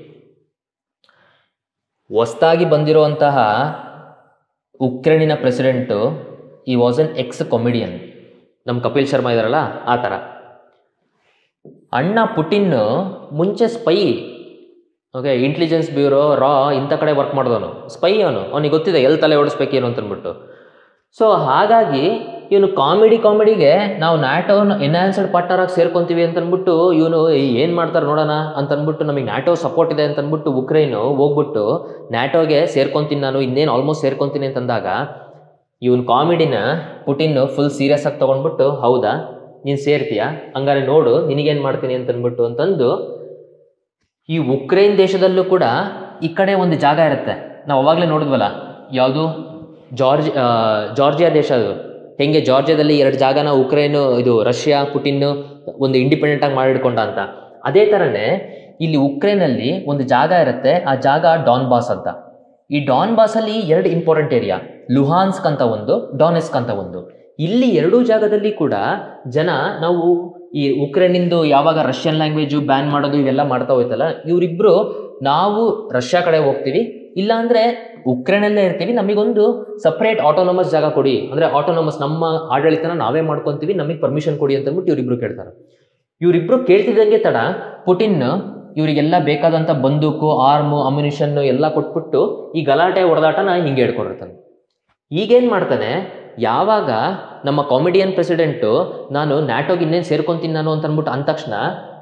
ಹೊಸ್ದಾಗಿ ಬಂದಿರುವಂತಹ ಉಕ್ರೇನಿನ ಪ್ರೆಸಿಡೆಂಟು ಈ ವಾಸ್ ಅನ್ ಎಕ್ಸ್ ಕಾಮಿಡಿಯನ್ ನಮ್ಮ ಕಪಿಲ್ ಶರ್ಮಾ ಇದಾರಲ್ಲ ಆ ಥರ ಅಣ್ಣ ಪುಟಿನ್ ಮುಂಚೆ ಸ್ಪೈ ಓಕೆ ಇಂಟೆಲಿಜೆನ್ಸ್ ಬ್ಯೂರೋ ರಾ ಇಂಥ ಕಡೆ ವರ್ಕ್ ಮಾಡಿದವನು ಸ್ಪೈ ಅವನು ಅವನಿಗೆ ಗೊತ್ತಿದೆ ಎಲ್ಲಿ ತಲೆ ಓಡಿಸ್ಬೇಕು ಏನು ಅಂತಂದ್ಬಿಟ್ಟು ಸೊ ಹಾಗಾಗಿ ಇವನು ಕಾಮಿಡಿ ಕಾಮಿಡಿಗೆ ನಾವು ನ್ಯಾಟೋ ಎನ್ಹಾನ್ಸ್ಡ್ ಪಾರ್ಟ್ನರ್ ಆಗಿ ಸೇರ್ಕೊಂತೀವಿ ಅಂತಂದ್ಬಿಟ್ಟು ಇವನು ಏನು ಮಾಡ್ತಾರೆ ನೋಡೋಣ ಅಂತಂದ್ಬಿಟ್ಟು ನಮಗೆ ನ್ಯಾಟೋ ಸಪೋರ್ಟ್ ಇದೆ ಅಂತಂದ್ಬಿಟ್ಟು ಉಕ್ರೈನು ಹೋಗ್ಬಿಟ್ಟು ನ್ಯಾಟೋಗೆ ಸೇರ್ಕೊಂತೀನಿ ನಾನು ಇನ್ನೇನು ಆಲ್ಮೋಸ್ಟ್ ಸೇರ್ಕೊಂತೀನಿ ಅಂತಂದಾಗ ಇವನು ಕಾಮಿಡಿನ ಪುಟಿನ್ ಫುಲ್ ಸೀರಿಯಸ್ ಆಗಿ ತೊಗೊಂಡ್ಬಿಟ್ಟು ಹೌದಾ ನೀನು ಸೇರ್ತೀಯಾ ಹಂಗಾರೆ ನೋಡು ನಿನಗೇನು ಮಾಡ್ತೀನಿ ಅಂತಂದ್ಬಿಟ್ಟು ಅಂತಂದು ಈ ಉಕ್ರೇನ್ ದೇಶದಲ್ಲೂ ಕೂಡ ಈ ಕಡೆ ಒಂದು ಜಾಗ ಇರುತ್ತೆ ನಾವು ಅವಾಗಲೇ ನೋಡಿದ್ವಲ್ಲ ಯಾವುದು ಜಾರ್ಜ್ ಆ, ಜಾರ್ಜಿಯಾ ದೇಶ ಅದು ಹೆಂಗೆ ಜಾರ್ಜಿಯಾದಲ್ಲಿ ಎರಡು ಜಾಗನ ಉಕ್ರೇನು ಇದು ರಷ್ಯಾ ಪುಟಿನ್ ಒಂದು ಇಂಡಿಪೆಂಡೆಂಟ್ ಆಗಿ ಮಾಡಿಡ್ಕೊಂಡ ಅಂತ ಅದೇ ಥರನೇ ಇಲ್ಲಿ ಉಕ್ರೇನಲ್ಲಿ ಒಂದು ಜಾಗ ಇರುತ್ತೆ ಆ ಜಾಗ ಡಾನ್ ಬಾಸ್ ಅಂತ ಈ ಡಾನ್ ಬಾಸಲ್ಲಿ ಎರಡು ಇಂಪಾರ್ಟೆಂಟ್ ಏರಿಯಾ ಲುಹಾನ್ಸ್ಕ್ ಅಂತ ಒಂದು ಡಾನೆಸ್ಕ್ ಅಂತ ಒಂದು ಇಲ್ಲಿ ಎರಡೂ ಜಾಗದಲ್ಲಿ ಕೂಡ ಜನ ನಾವು ಈ ಉಕ್ರೇನಿಂದು ಯಾವಾಗ ರಷ್ಯನ್ ಲ್ಯಾಂಗ್ವೇಜು ಬ್ಯಾನ್ ಮಾಡೋದು ಇವೆಲ್ಲ ಮಾಡ್ತಾ ಹೋಯ್ತಲ್ಲ ಇವರಿಬ್ರು ನಾವು ರಷ್ಯಾ ಕಡೆ ಹೋಗ್ತೀವಿ ಇಲ್ಲಾಂದ್ರೆ ಉಕ್ರೇನಲ್ಲೇ ಇರ್ತೀವಿ ನಮಗೊಂದು ಸಪ್ರೇಟ್ ಆಟೋನಮಸ್ ಜಾಗ ಕೊಡಿ ಅಂದ್ರೆ ಆಟೋನಮಸ್ ನಮ್ಮ ಆಡಳಿತನ ನಾವೇ ಮಾಡ್ಕೊಂತೀವಿ ನಮಗೆ ಪರ್ಮಿಷನ್ ಕೊಡಿ ಅಂತ ಅಂದ್ಬಿಟ್ಟು ಇವರಿಬ್ರು ಕೇಳ್ತಾರೆ ಇವರಿಬ್ರು ಕೇಳ್ತಿದ್ದಂಗೆ ತಡ ಪುಟಿನ್ ಇವರಿಗೆಲ್ಲ ಬೇಕಾದಂಥ ಬಂದೂಕು ಆರ್ಮು ಅಮ್ಯುನಿಷನ್ ಎಲ್ಲ ಕೊಟ್ಬಿಟ್ಟು ಈ ಗಲಾಟೆ ಹೊಡೆದಾಟನ ಹಿಂಗೆ ಹೇಳ್ಕೊಂಡಿರ್ತಾನೆ ಈಗೇನು ಮಾಡ್ತಾನೆ ಯಾವಾಗ ನಮ್ಮ ಕಾಮಿಡಿಯನ್ ಪ್ರೆಸಿಡೆಂಟು ನಾನು ನ್ಯಾಟೋಗೆ ಇನ್ನೇನು ಸೇರ್ಕೊಂತೀನಿ ನಾನು ಅಂತ ಅಂದ್ಬಿಟ್ಟು ಅಂದ ತಕ್ಷಣ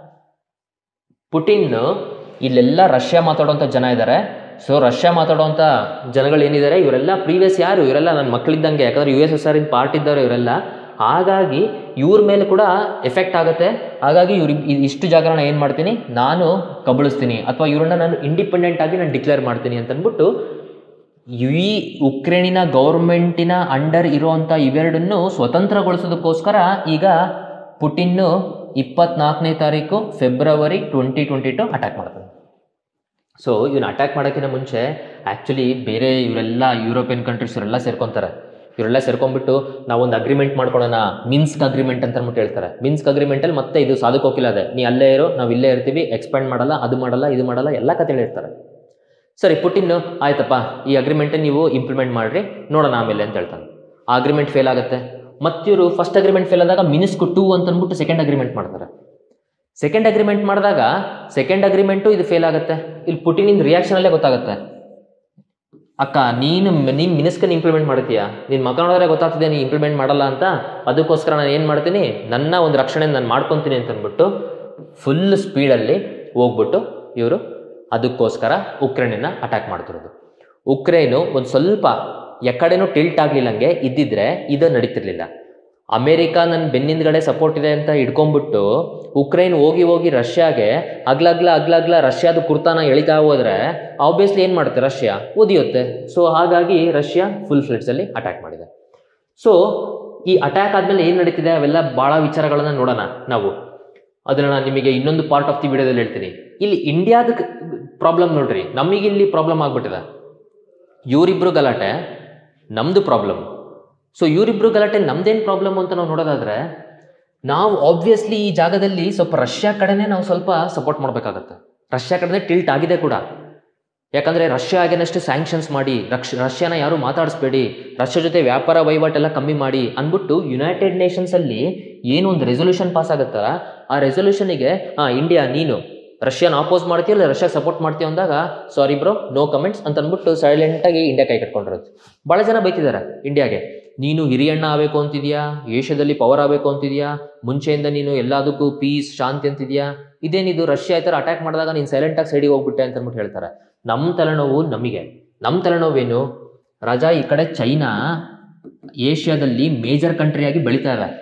ಪುಟಿನ್ ಇಲ್ಲೆಲ್ಲ ರಷ್ಯಾ ಮಾತಾಡೋಂಥ ಜನ ಇದ್ದಾರೆ ಸೊ ರಷ್ಯಾ ಮಾತಾಡೋಂಥ ಜನಗಳು ಏನಿದ್ದಾರೆ ಇವರೆಲ್ಲ ಪ್ರೀವಿಯಸ್ ಯಾರು ಇವರೆಲ್ಲ ನನ್ನ ಮಕ್ಕಳಿದ್ದಂಗೆ ಯಾಕಂದ್ರೆ U S S R in part ಇದ್ದಾರೆ ಇವರೆಲ್ಲ ಹಾಗಾಗಿ ಇವ್ರ ಮೇಲೆ ಕೂಡ ಎಫೆಕ್ಟ್ ಆಗುತ್ತೆ ಹಾಗಾಗಿ ಇವ್ರ ಇಷ್ಟು ಜಾಗರಣ ಏನು ಮಾಡ್ತೀನಿ ನಾನು ಕಬಳಿಸ್ತೀನಿ ಅಥವಾ ಇವ್ರನ್ನ ನಾನು ಇಂಡಿಪೆಂಡೆಂಟ್ ಆಗಿ ನಾನು ಡಿಕ್ಲೇರ್ ಮಾಡ್ತೀನಿ ಅಂತ ಅಂದ್ಬಿಟ್ಟು ಈ ಉಕ್ರೇನಿನ ಗೌರ್ಮೆಂಟಿನ ಅಂಡರ್ ಇರುವಂಥ ಇವೆರಡನ್ನು ಸ್ವತಂತ್ರಗೊಳಿಸೋದಕ್ಕೋಸ್ಕರ ಈಗ ಪುಟಿನ್ನು ಇಪ್ಪತ್ನಾಲ್ಕನೇ ತಾರೀಕು February twenty twenty two attack ಮಾಡ್ತಾನೆ ಸೊ ಇವನ್ನ ಅಟ್ಯಾಕ್ ಮಾಡೋಕ್ಕಿಂತ ಮುಂಚೆ ಆ್ಯಕ್ಚುಲಿ ಬೇರೆ ಇವರೆಲ್ಲ ಯುರೋಪಿಯನ್ ಕಂಟ್ರೀಸ್ ಇವರೆಲ್ಲ ಸೇರ್ಕೊತಾರೆ ಇವರೆಲ್ಲ ಸೇರ್ಕೊಂಡ್ಬಿಟ್ಟು ನಾವೊಂದು ಅಗ್ರಿಮೆಂಟ್ ಮಾಡ್ಕೊಳ್ಳೋಣ ಮಿನ್ಸ್ಕ್ ಅಗ್ರಿಮೆಂಟ್ ಅಂತ ಅಂದ್ಬಿಟ್ಟು ಹೇಳ್ತಾರೆ ಮಿನ್ಸ್ಕ್ ಅಗ್ರಿಮೆಂಟಲ್ಲಿ ಮತ್ತೆ ಇದು ಸಾಧಕೋಕಿಲ್ಲ ಅದೇ ನೀ ಅಲ್ಲೇ ಇರೋ ನಾವು ಇಲ್ಲೇ ಇರ್ತೀವಿ ಎಕ್ಸ್ಪ್ಯಾಂಡ್ ಮಾಡಲ್ಲ ಅದು ಮಾಡಲ್ಲ ಇದು ಮಾಡಲ್ಲ ಎಲ್ಲ ಕತೆ ಹೇಳಿರ್ತಾರೆ ಸರಿ ಪುಟಿನ್ ಆಯ್ತಪ್ಪ ಈ ಅಗ್ರಿಮೆಂಟ್ ನೀವು ಇಂಪ್ಲಿಮೆಂಟ್ ಮಾಡ್ರಿ ನೋಡೋಣ ಆಮೇಲೆ ಅಂತ ಹೇಳ್ತಾನೆ ಆ ಅಗ್ರಿಮೆಂಟ್ ಫೇಲ್ ಆಗುತ್ತೆ ಮತ್ತಿವರು ಫಸ್ಟ್ ಅಗ್ರಿಮೆಂಟ್ ಫೇಲ್ ಆದಾಗ ಮಿನಿಸ್ಕು ಟೂ ಅಂತ ಅಂದ್ಬಿಟ್ಟು ಸೆಕೆಂಡ್ ಅಗ್ರಿಮೆಂಟ್ ಮಾಡ್ತಾರೆ ಸೆಕೆಂಡ್ ಅಗ್ರಿಮೆಂಟ್ ಮಾಡಿದಾಗ ಸೆಕೆಂಡ್ ಅಗ್ರಿಮೆಂಟು ಇದು ಫೇಲ್ ಆಗುತ್ತೆ ಇಲ್ಲಿ ಪುಟಿನಿಂದ ರಿಯಾಕ್ಷನಲ್ಲೇ ಗೊತ್ತಾಗುತ್ತೆ ಅಕ್ಕ ನೀನು ನೀನು ಮಿನಿಸ್ಕನ್ ಇಂಪ್ಲಿಮೆಂಟ್ ಮಾಡ್ತೀಯಾ ನಿನ್ನ ಮಗ ನೋಡಿದ್ರೆ ಗೊತ್ತಾಗ್ತದೆ ನೀನು ಇಂಪ್ಲಿಮೆಂಟ್ ಮಾಡಲ್ಲ ಅಂತ ಅದಕ್ಕೋಸ್ಕರ ನಾನು ಏನು ಮಾಡ್ತೀನಿ ನನ್ನ ಒಂದು ರಕ್ಷಣೆ ನಾನು ಮಾಡ್ಕೊತೀನಿ ಅಂತ ಅಂದ್ಬಿಟ್ಟು ಫುಲ್ ಸ್ಪೀಡಲ್ಲಿ ಹೋಗ್ಬಿಟ್ಟು ಇವರು ಅದಕ್ಕೋಸ್ಕರ ಉಕ್ರೇನನ್ನ ಅಟ್ಯಾಕ್ ಮಾಡ್ತಿರೋದು ಉಕ್ರೇನು ಒಂದು ಸ್ವಲ್ಪ ಎಕಡೆನೂ ಟಿಲ್ಟ್ ಆಗ್ಲಿಲ್ಲಂಗೆ ಇದ್ದಿದ್ರೆ ಇದು ನಡೀತಿರ್ಲಿಲ್ಲ ಅಮೇರಿಕ ನನ್ನ ಬೆನ್ನಿಂದಗಡೆ ಸಪೋರ್ಟ್ ಇದೆ ಅಂತ ಹಿಡ್ಕೊಂಡ್ಬಿಟ್ಟು ಉಕ್ರೇನ್ ಹೋಗಿ ಹೋಗಿ ರಷ್ಯಾಗೆ ಅಗ್ಲಗ್ಲ ಅಗ್ಲಗ್ಲ ರಷ್ಯಾದ ಕುರ್ತಾನ ಎಳಿತಾ ಹೋದ್ರೆ ಆಬ್ವಿಯಸ್ಲಿ ಏನು ಮಾಡುತ್ತೆ ರಷ್ಯಾ ಉದಿಯುತ್ತೆ ಸೊ ಹಾಗಾಗಿ ರಷ್ಯಾ ಫುಲ್ ಫ್ಲೆಡ್ಸಲ್ಲಿ ಅಟ್ಯಾಕ್ ಮಾಡಿದೆ ಸೊ ಈ ಅಟ್ಯಾಕ್ ಆದಮೇಲೆ ಏನು ನಡೀತಿದೆ ಅವೆಲ್ಲ ಭಾಳ ವಿಚಾರಗಳನ್ನ ನೋಡೋಣ ನಾವು ಅದನ್ನ ನಾನು ನಿಮಗೆ ಇನ್ನೊಂದು ಪಾರ್ಟ್ ಆಫ್ ದಿ ವಿಡಿಯೋದಲ್ಲಿ ಹೇಳ್ತೀನಿ ಇಲ್ಲಿ ಇಂಡಿಯಾದ ಪ್ರಾಬ್ಲಮ್ ನೋಡ್ರಿ ನಮಗೆ ಇಲ್ಲಿ ಪ್ರಾಬ್ಲಮ್ ಆಗ್ಬಿಟ್ಟಿದೆ ಇವರಿಬ್ರು ಗಲಾಟೆ ನಮ್ಮದು ಪ್ರಾಬ್ಲಮ್ ಸೊ ಇವರಿಬ್ರು ಗಲಾಟೆ ನಮ್ದೇನು ಪ್ರಾಬ್ಲಮ್ ಅಂತ ನಾವು ನೋಡೋದಾದ್ರೆ ನಾವು ಆಬ್ವಿಯಸ್ಲಿ ಈ ಜಾಗದಲ್ಲಿ ಸ್ವಲ್ಪ ರಷ್ಯಾ ಕಡೆನೇ ನಾವು ಸ್ವಲ್ಪ ಸಪೋರ್ಟ್ ಮಾಡಬೇಕಾಗತ್ತೆ ರಷ್ಯಾ ಕಡೆನೇ ಟಿಲ್ಟ್ ಆಗಿದೆ ಕೂಡ ಯಾಕಂದರೆ ರಷ್ಯಾ ಆಗೇನಷ್ಟು ಸ್ಯಾಂಕ್ಷನ್ಸ್ ಮಾಡಿ ರಕ್ಷ ರಷ್ಯಾನ ಯಾರು ಮಾತಾಡಿಸ್ಬೇಡಿ ರಷ್ಯಾ ಜೊತೆ ವ್ಯಾಪಾರ ವಹಿವಾಟೆಲ್ಲ ಕಮ್ಮಿ ಮಾಡಿ ಅಂದ್ಬಿಟ್ಟು ಯುನೈಟೆಡ್ ನೇಷನ್ಸಲ್ಲಿ ಏನು ಒಂದು ರೆಸೊಲ್ಯೂಷನ್ ಪಾಸ್ ಆಗುತ್ತಲ್ಲ ಆ ರೆಸೊಲ್ಯೂಷನಿಗೆ ಹಾಂ ಇಂಡಿಯಾ ನೀನು ರಷ್ಯಾನ ಆಪೋಸ್ ಮಾಡ್ತೀಯ ಇಲ್ಲ ರಷ್ಯಾಗೆ ಸಪೋರ್ಟ್ ಮಾಡ್ತೀಯ ಅಂದಾಗ ಸಾರಿ ಬ್ರೋ ನೋ ಕಮೆಂಟ್ಸ್ ಅಂತ ಅಂದ್ಬಿಟ್ಟು ಸೈಲೆಂಟಾಗಿ ಇಂಡಿಯಾ ಕೈ ಕಟ್ಕೊಂಡಿರೋದು ಭಾಳ ಜನ ಬೈತಿದ್ದಾರೆ ಇಂಡಿಯಾಗೆ ನೀನು ಹಿರಿಯಣ್ಣ ಆಗಬೇಕು ಅಂತಿದ್ಯಾ ಏಷ್ಯಾದಲ್ಲಿ ಪವರ್ ಆಗಬೇಕು ಅಂತಿದ್ಯಾ ಮುಂಚೆಯಿಂದ ನೀನು ಎಲ್ಲದಕ್ಕೂ ಪೀಸ್ ಶಾಂತಿ ಅಂತಿದ್ಯಾ ಇದೇನಿದು ರಷ್ಯಾ ಈ ಥರ ಅಟ್ಯಾಕ್ ಮಾಡಿದಾಗ ನೀನು ಸೈಲೆಂಟಾಗಿ ಸೈಡಿಗೆ ಹೋಗ್ಬಿಟ್ಟೆ ಅಂತ ಅಂದ್ಬಿಟ್ಟು ಹೇಳ್ತಾರೆ ನಮ್ಮ ತಲೆನೋವು ನಮಗೆ ನಮ್ಮ ತಲೆನೋವೇನು ರಾಜಾ ಈ ಕಡೆ ಚೈನಾ ಏಷ್ಯಾದಲ್ಲಿ ಮೇಜರ್ ಕಂಟ್ರಿಯಾಗಿ ಬೆಳೀತಾ ಇದೆ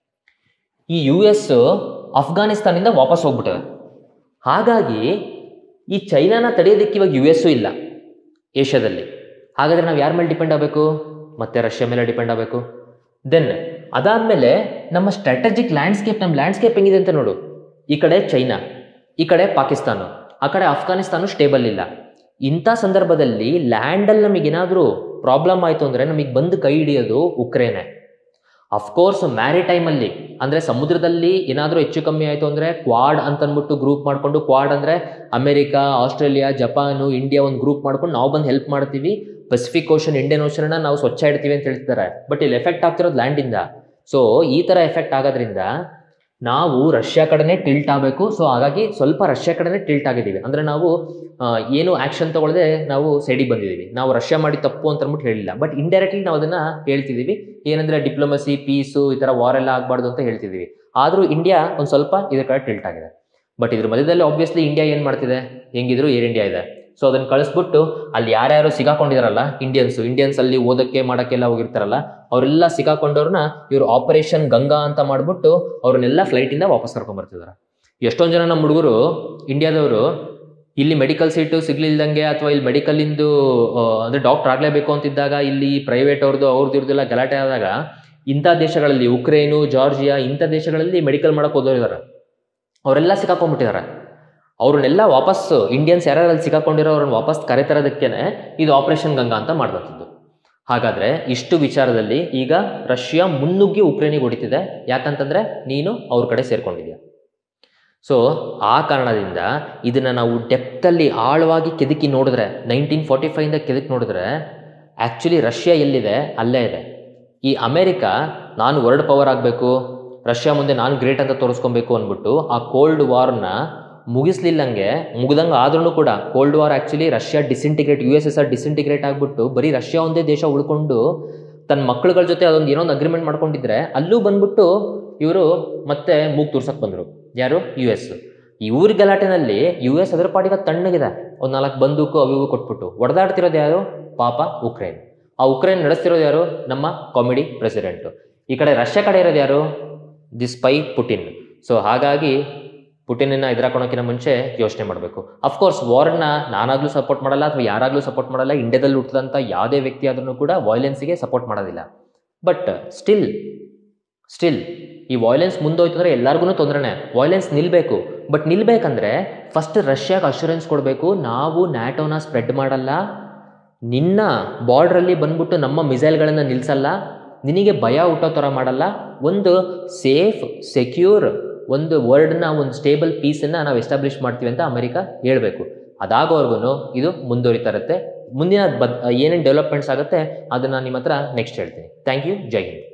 ಈ ಯು ಎಸ್ ಅಫ್ಘಾನಿಸ್ತಾನಿಂದ ವಾಪಸ್ ಹೋಗ್ಬಿಟ್ಟಿದೆ ಹಾಗಾಗಿ ಈ ಚೈನಾನ ತಡೆಯೋದಕ್ಕೆ ಇವಾಗ ಯು ಎಸ್ಸು ಇಲ್ಲ ಏಷ್ಯಾದಲ್ಲಿ ಹಾಗಾದರೆ ನಾವು ಯಾರ ಮೇಲೆ ಡಿಪೆಂಡ್ ಆಗಬೇಕು ಮತ್ತೆ ರಷ್ಯಾ ಮೇಲೆ ಡಿಪೆಂಡ್ ಆಗಬೇಕು ದೆನ್ ಅದಾದಮೇಲೆ ನಮ್ಮ ಸ್ಟ್ರಾಟಜಿಕ್ ಲ್ಯಾಂಡ್ಸ್ಕೇಪ್ ನಮ್ಮ ಲ್ಯಾಂಡ್ಸ್ಕೇಪ್ ಹೆಂಗಿದೆ ಅಂತ ನೋಡು ಈ ಕಡೆ ಚೈನಾ ಈ ಕಡೆ ಪಾಕಿಸ್ತಾನ ಆ ಕಡೆ ಅಫ್ಘಾನಿಸ್ತಾನ ಸ್ಟೇಬಲ್ ಇಲ್ಲ ಇಂಥ ಸಂದರ್ಭದಲ್ಲಿ ಲ್ಯಾಂಡಲ್ಲಿ ನಮಗೇನಾದರೂ ಪ್ರಾಬ್ಲಮ್ ಆಯಿತು ಅಂದರೆ ನಮಗೆ ಬಂದು ಕೈ ಹಿಡಿಯೋದು ಉಕ್ರೇನೆ ಅಫ್ಕೋರ್ಸ್ ಮ್ಯಾರಿಟೈಮಲ್ಲಿ ಅಂದರೆ ಸಮುದ್ರದಲ್ಲಿ ಏನಾದರೂ ಹೆಚ್ಚು ಕಮ್ಮಿ ಆಯಿತು ಅಂದರೆ ಕ್ವಾಡ್ ಅಂತ ಅಂದ್ಬಿಟ್ಟು ಗ್ರೂಪ್ ಮಾಡಿಕೊಂಡು ಕ್ವಾಡ್ ಅಂದರೆ ಅಮೆರಿಕಾ ಆಸ್ಟ್ರೇಲಿಯಾ ಜಪಾನು ಇಂಡಿಯಾ ಒಂದು ಗ್ರೂಪ್ ಮಾಡ್ಕೊಂಡು ನಾವು ಬಂದು ಹೆಲ್ಪ್ ಮಾಡ್ತೀವಿ ಪೆಸಿಫಿಕ್ ಓಷನ್ ಇಂಡಿಯನ್ ಓಷನ್ನ ನಾವು ಸ್ವಚ್ಛ ಇಡ್ತೀವಿ ಅಂತ ಹೇಳ್ತಿದ್ದಾರೆ ಬಟ್ ಇಲ್ಲಿ ಎಫೆಕ್ಟ್ ಆಗ್ತಿರೋದು ಲ್ಯಾಂಡಿಂದ ಸೊ ಈ ಥರ ಎಫೆಕ್ಟ್ ಆಗೋದ್ರಿಂದ ನಾವು ರಷ್ಯಾ ಕಡೆನೇ ಟಿಲ್ಟ್ ಆಗಬೇಕು ಸೊ ಹಾಗಾಗಿ ಸ್ವಲ್ಪ ರಷ್ಯಾ ಕಡೆನೇ ಟಿಲ್ಟ್ ಆಗಿದ್ದೀವಿ ಅಂದರೆ ನಾವು ಆ, ಏನು ಆ್ಯಕ್ಷನ್ ತಗೊಳ್ಳದೆ ನಾವು ಸೈಡಿಗೆ ಬಂದಿದ್ದೀವಿ ನಾವು ರಷ್ಯಾ ಮಾಡಿ ತಪ್ಪು ಅಂತ ಅಂದ್ಬಿಟ್ಟು ಹೇಳಿಲ್ಲ ಬಟ್ ಇಂಡೈರೆಕ್ಟ್ಲಿ ನಾವು ಅದನ್ನು ಹೇಳ್ತಿದ್ದೀವಿ ಏನಂದರೆ ಡಿಪ್ಲೊಮಸಿ ಪೀಸು ಈ ಥರ ವಾರ್ ಎಲ್ಲ ಆಗಬಾರ್ದು ಅಂತ ಹೇಳ್ತಿದ್ದೀವಿ ಆದರೂ ಇಂಡಿಯಾ ಒಂದು ಸ್ವಲ್ಪ ಇದ್ರ ಕಡೆ ಟಿಲ್ಟ್ ಆಗಿದೆ ಬಟ್ ಇದ್ರ ಮಧ್ಯದಲ್ಲಿ ಆಬ್ವಿಯಸ್ಲಿ ಇಂಡಿಯಾ ಏನು ಮಾಡ್ತಿದೆ ಹೆಂಗಿದ್ರು ಏರ್ ಇಂಡಿಯಾ ಇದೆ ಸೊ ಅದನ್ನು ಕಳಿಸ್ಬಿಟ್ಟು ಅಲ್ಲಿ ಯಾರ್ಯಾರು ಸಿಗಾಕೊಂಡಿದಾರಲ್ಲ ಇಂಡಿಯನ್ಸು ಇಂಡಿಯನ್ಸ್ ಅಲ್ಲಿ ಓದಕ್ಕೆ ಮಾಡೋಕ್ಕೆಲ್ಲ ಹೋಗಿರ್ತಾರಲ್ಲ ಅವರೆಲ್ಲ ಸಿಗಾಕೊಂಡವ್ರನ್ನ ಇವರು ಆಪರೇಷನ್ ಗಂಗಾ ಅಂತ ಮಾಡಿಬಿಟ್ಟು ಅವ್ರನ್ನೆಲ್ಲ ಫ್ಲೈಟಿಂದ ವಾಪಸ್ ಕರ್ಕೊಂಬರ್ತಿದ್ದಾರೆ ಎಷ್ಟೊಂದು ಜನ ನಮ್ಮ ಹುಡುಗರು ಇಂಡಿಯಾದವರು ಇಲ್ಲಿ ಮೆಡಿಕಲ್ ಸೀಟು ಸಿಗ್ಲಿಲ್ದಂಗೆ ಅಥವಾ ಇಲ್ಲಿ ಮೆಡಿಕಲಿಂದು ಅಂದರೆ ಡಾಕ್ಟರ್ ಆಗಲೇಬೇಕು ಅಂತಿದ್ದಾಗ ಇಲ್ಲಿ ಪ್ರೈವೇಟ್ ಅವ್ರದ್ದು ಅವ್ರದ್ದು ಇವ್ರದ್ದೆಲ್ಲ ಗಲಾಟೆ ಆದಾಗ ಇಂಥ ದೇಶಗಳಲ್ಲಿ ಉಕ್ರೇನು ಜಾರ್ಜಿಯಾ ಇಂಥ ದೇಶಗಳಲ್ಲಿ ಮೆಡಿಕಲ್ ಮಾಡೋಕೆ ಹೋದೋರಿದ್ದಾರೆ ಅವರೆಲ್ಲ ಸಿಕ್ಕಾಕೊಂಡ್ಬಿಟ್ಟಿದ್ದಾರೆ ಅವ್ರನ್ನೆಲ್ಲ ವಾಪಸ್ ಇಂಡಿಯನ್ಸ್ ಯಾರ್ಯಾರಲ್ಲಿ ಸಿಕ್ಕಾಕೊಂಡಿರೋ ಅವ್ರನ್ನ ವಾಪಸ್ ಕರೆತರೋದಕ್ಕೇನೆ ಇದು ಆಪರೇಷನ್ ಗಂಗಾ ಅಂತ ಮಾಡ್ದಂಥದ್ದು ಹಾಗಾದರೆ ಇಷ್ಟು ವಿಚಾರದಲ್ಲಿ ಈಗ ರಷ್ಯಾ ಮುನ್ನುಗ್ಗಿ ಉಕ್ರೇನಿಗೆ ಹೊಡಿತಿದೆ ಯಾಕಂತಂದರೆ ನೀನು ಅವ್ರ ಕಡೆ ಸೇರ್ಕೊಂಡಿದ್ಯಾ ಸೊ ಆ ಕಾರಣದಿಂದ ಇದನ್ನು ನಾವು ಡೆಪ್ತಲ್ಲಿ ಆಳವಾಗಿ ಕೆದಕಿ ನೋಡಿದ್ರೆ ನೈನ್ಟೀನ್ ಫಾರ್ಟಿ ಫೈವಿಂದ ಕೆದಕಿ ನೋಡಿದ್ರೆ ಆ್ಯಕ್ಚುಲಿ ರಷ್ಯಾ ಎಲ್ಲಿದೆ ಅಲ್ಲೇ ಇದೆ ಈ ಅಮೇರಿಕಾ ನಾನು ವರ್ಲ್ಡ್ ಪವರ್ ಆಗಬೇಕು ರಷ್ಯಾ ಮುಂದೆ ನಾನು ಗ್ರೇಟ್ ಅಂತ ತೋರಿಸ್ಕೊಬೇಕು ಅಂದ್ಬಿಟ್ಟು ಆ ಕೋಲ್ಡ್ ವಾರ್ನ ಮುಗಿಸ್ಲಿಲ್ಲಂಗೆ ಮುಗ್ದಂಗೆ ಆದ್ರೂ ಕೂಡ cold war actually Russia disintegrate U S S R disintegrate ಆಗಿಬಿಟ್ಟು ಬರೀ ರಷ್ಯಾ ಒಂದೇ ದೇಶ ಉಳ್ಕೊಂಡು ತನ್ನ ಮಕ್ಕಳುಗಳ ಜೊತೆ ಅದೊಂದು ಏನೋ ಒಂದು ಅಗ್ರಿಮೆಂಟ್ ಮಾಡ್ಕೊಂಡಿದ್ರೆ ಅಲ್ಲೂ ಬಂದ್ಬಿಟ್ಟು ಇವರು ಮತ್ತೆ ಮೂಗ್ ತೋರ್ಸಕ್ಕೆ ಬಂದರು ಯಾರು ಯು ಎಸ್ ಇವ್ರ ಗಲಾಟೆನಲ್ಲಿ ಯು ಎಸ್ ಅದರ ಪಾಟಿಗೆ ತಣ್ಣಗಿದೆ ಒಂದು ನಾಲ್ಕು ಬಂದೂಕು ಅವು ಇವು ಕೊಟ್ಬಿಟ್ಟು ಹೊಡೆದಾಡ್ತಿರೋದು ಯಾರು ಪಾಪ ಉಕ್ರೇನ್ ಆ ಉಕ್ರೇನ್ ನಡೆಸ್ತಿರೋದು ಯಾರು ನಮ್ಮ ಕಾಮಿಡಿ ಪ್ರೆಸಿಡೆಂಟು ಈ ಕಡೆ ರಷ್ಯಾ ಕಡೆ ಇರೋದು ಯಾರು ದಿ ಸ್ಪೈ ಪುಟಿನ್ ಸೊ ಹಾಗಾಗಿ ಪುಟಿನನ್ನ ಎದುರಾಕೊಳೋಕ್ಕಿಂತ ಮುಂಚೆ ಯೋಚನೆ ಮಾಡಬೇಕು ಅಫ್ಕೋರ್ಸ್ ವಾರ್ನ ನಾನಾಗಲೂ ಸಪೋರ್ಟ್ ಮಾಡಲ್ಲ ಅಥವಾ ಯಾರಾಗಲೂ ಸಪೋರ್ಟ್ ಮಾಡಲ್ಲ ಇಂಡಿಯಾದಲ್ಲಿ ಹುಟ್ಟಿದಂಥ ಯಾವುದೇ ವ್ಯಕ್ತಿ ಆದ್ರೂ ಕೂಡ ವಾಯ್ಲೆನ್ಸಿಗೆ ಸಪೋರ್ಟ್ ಮಾಡೋದಿಲ್ಲ ಬಟ್ ಸ್ಟಿಲ್ ಸ್ಟಿಲ್ ಈ ವಾಯ್ಲೆನ್ಸ್ ಮುಂದೋಯ್ತು ಅಂದರೆ ಎಲ್ಲರಿಗೂ ತೊಂದರೆನೇ ವಾಯ್ಲೆನ್ಸ್ ನಿಲ್ಲಬೇಕು ಬಟ್ ನಿಲ್ಲಬೇಕಂದ್ರೆ ಫಸ್ಟ್ ರಷ್ಯಾಗೆ ಅಶ್ಯೂರೆನ್ಸ್ ಕೊಡಬೇಕು ನಾವು ನ್ಯಾಟೋನ ಸ್ಪ್ರೆಡ್ ಮಾಡಲ್ಲ ನಿನ್ನ ಬಾರ್ಡ್ರಲ್ಲಿ ಬಂದ್ಬಿಟ್ಟು ನಮ್ಮ ಮಿಸೈಲ್ಗಳನ್ನು ನಿಲ್ಲಿಸಲ್ಲ ನಿನಗೆ ಭಯ ಹುಟ್ಟೋ ಥರ ಮಾಡಲ್ಲ ಒಂದು ಸೇಫ್ ಸೆಕ್ಯೂರ್ ಒಂದು ವರ್ಲ್ಡ್ನ ಒಂದು ಸ್ಟೇಬಲ್ ಪೀಸನ್ನು ನಾವು ಎಸ್ಟಾಬ್ಲಿಷ್ ಮಾಡ್ತೀವಿ ಅಂತ ಅಮೆರಿಕ ಹೇಳಬೇಕು ಅದಾಗೋವರೆಗೂ ಇದು ಮುಂದುವರಿತಾ ಇರುತ್ತೆ ಮುಂದಿನ ಬದ್ ಏನೇನು ಡೆವಲಪ್ಮೆಂಟ್ಸ್ ಆಗುತ್ತೆ ಅದನ್ನು ನಿಮ್ಮ ಹತ್ರ ನೆಕ್ಸ್ಟ್ ಹೇಳ್ತೀನಿ ಥ್ಯಾಂಕ್ ಯು ಜೈ ಹಿಂದ್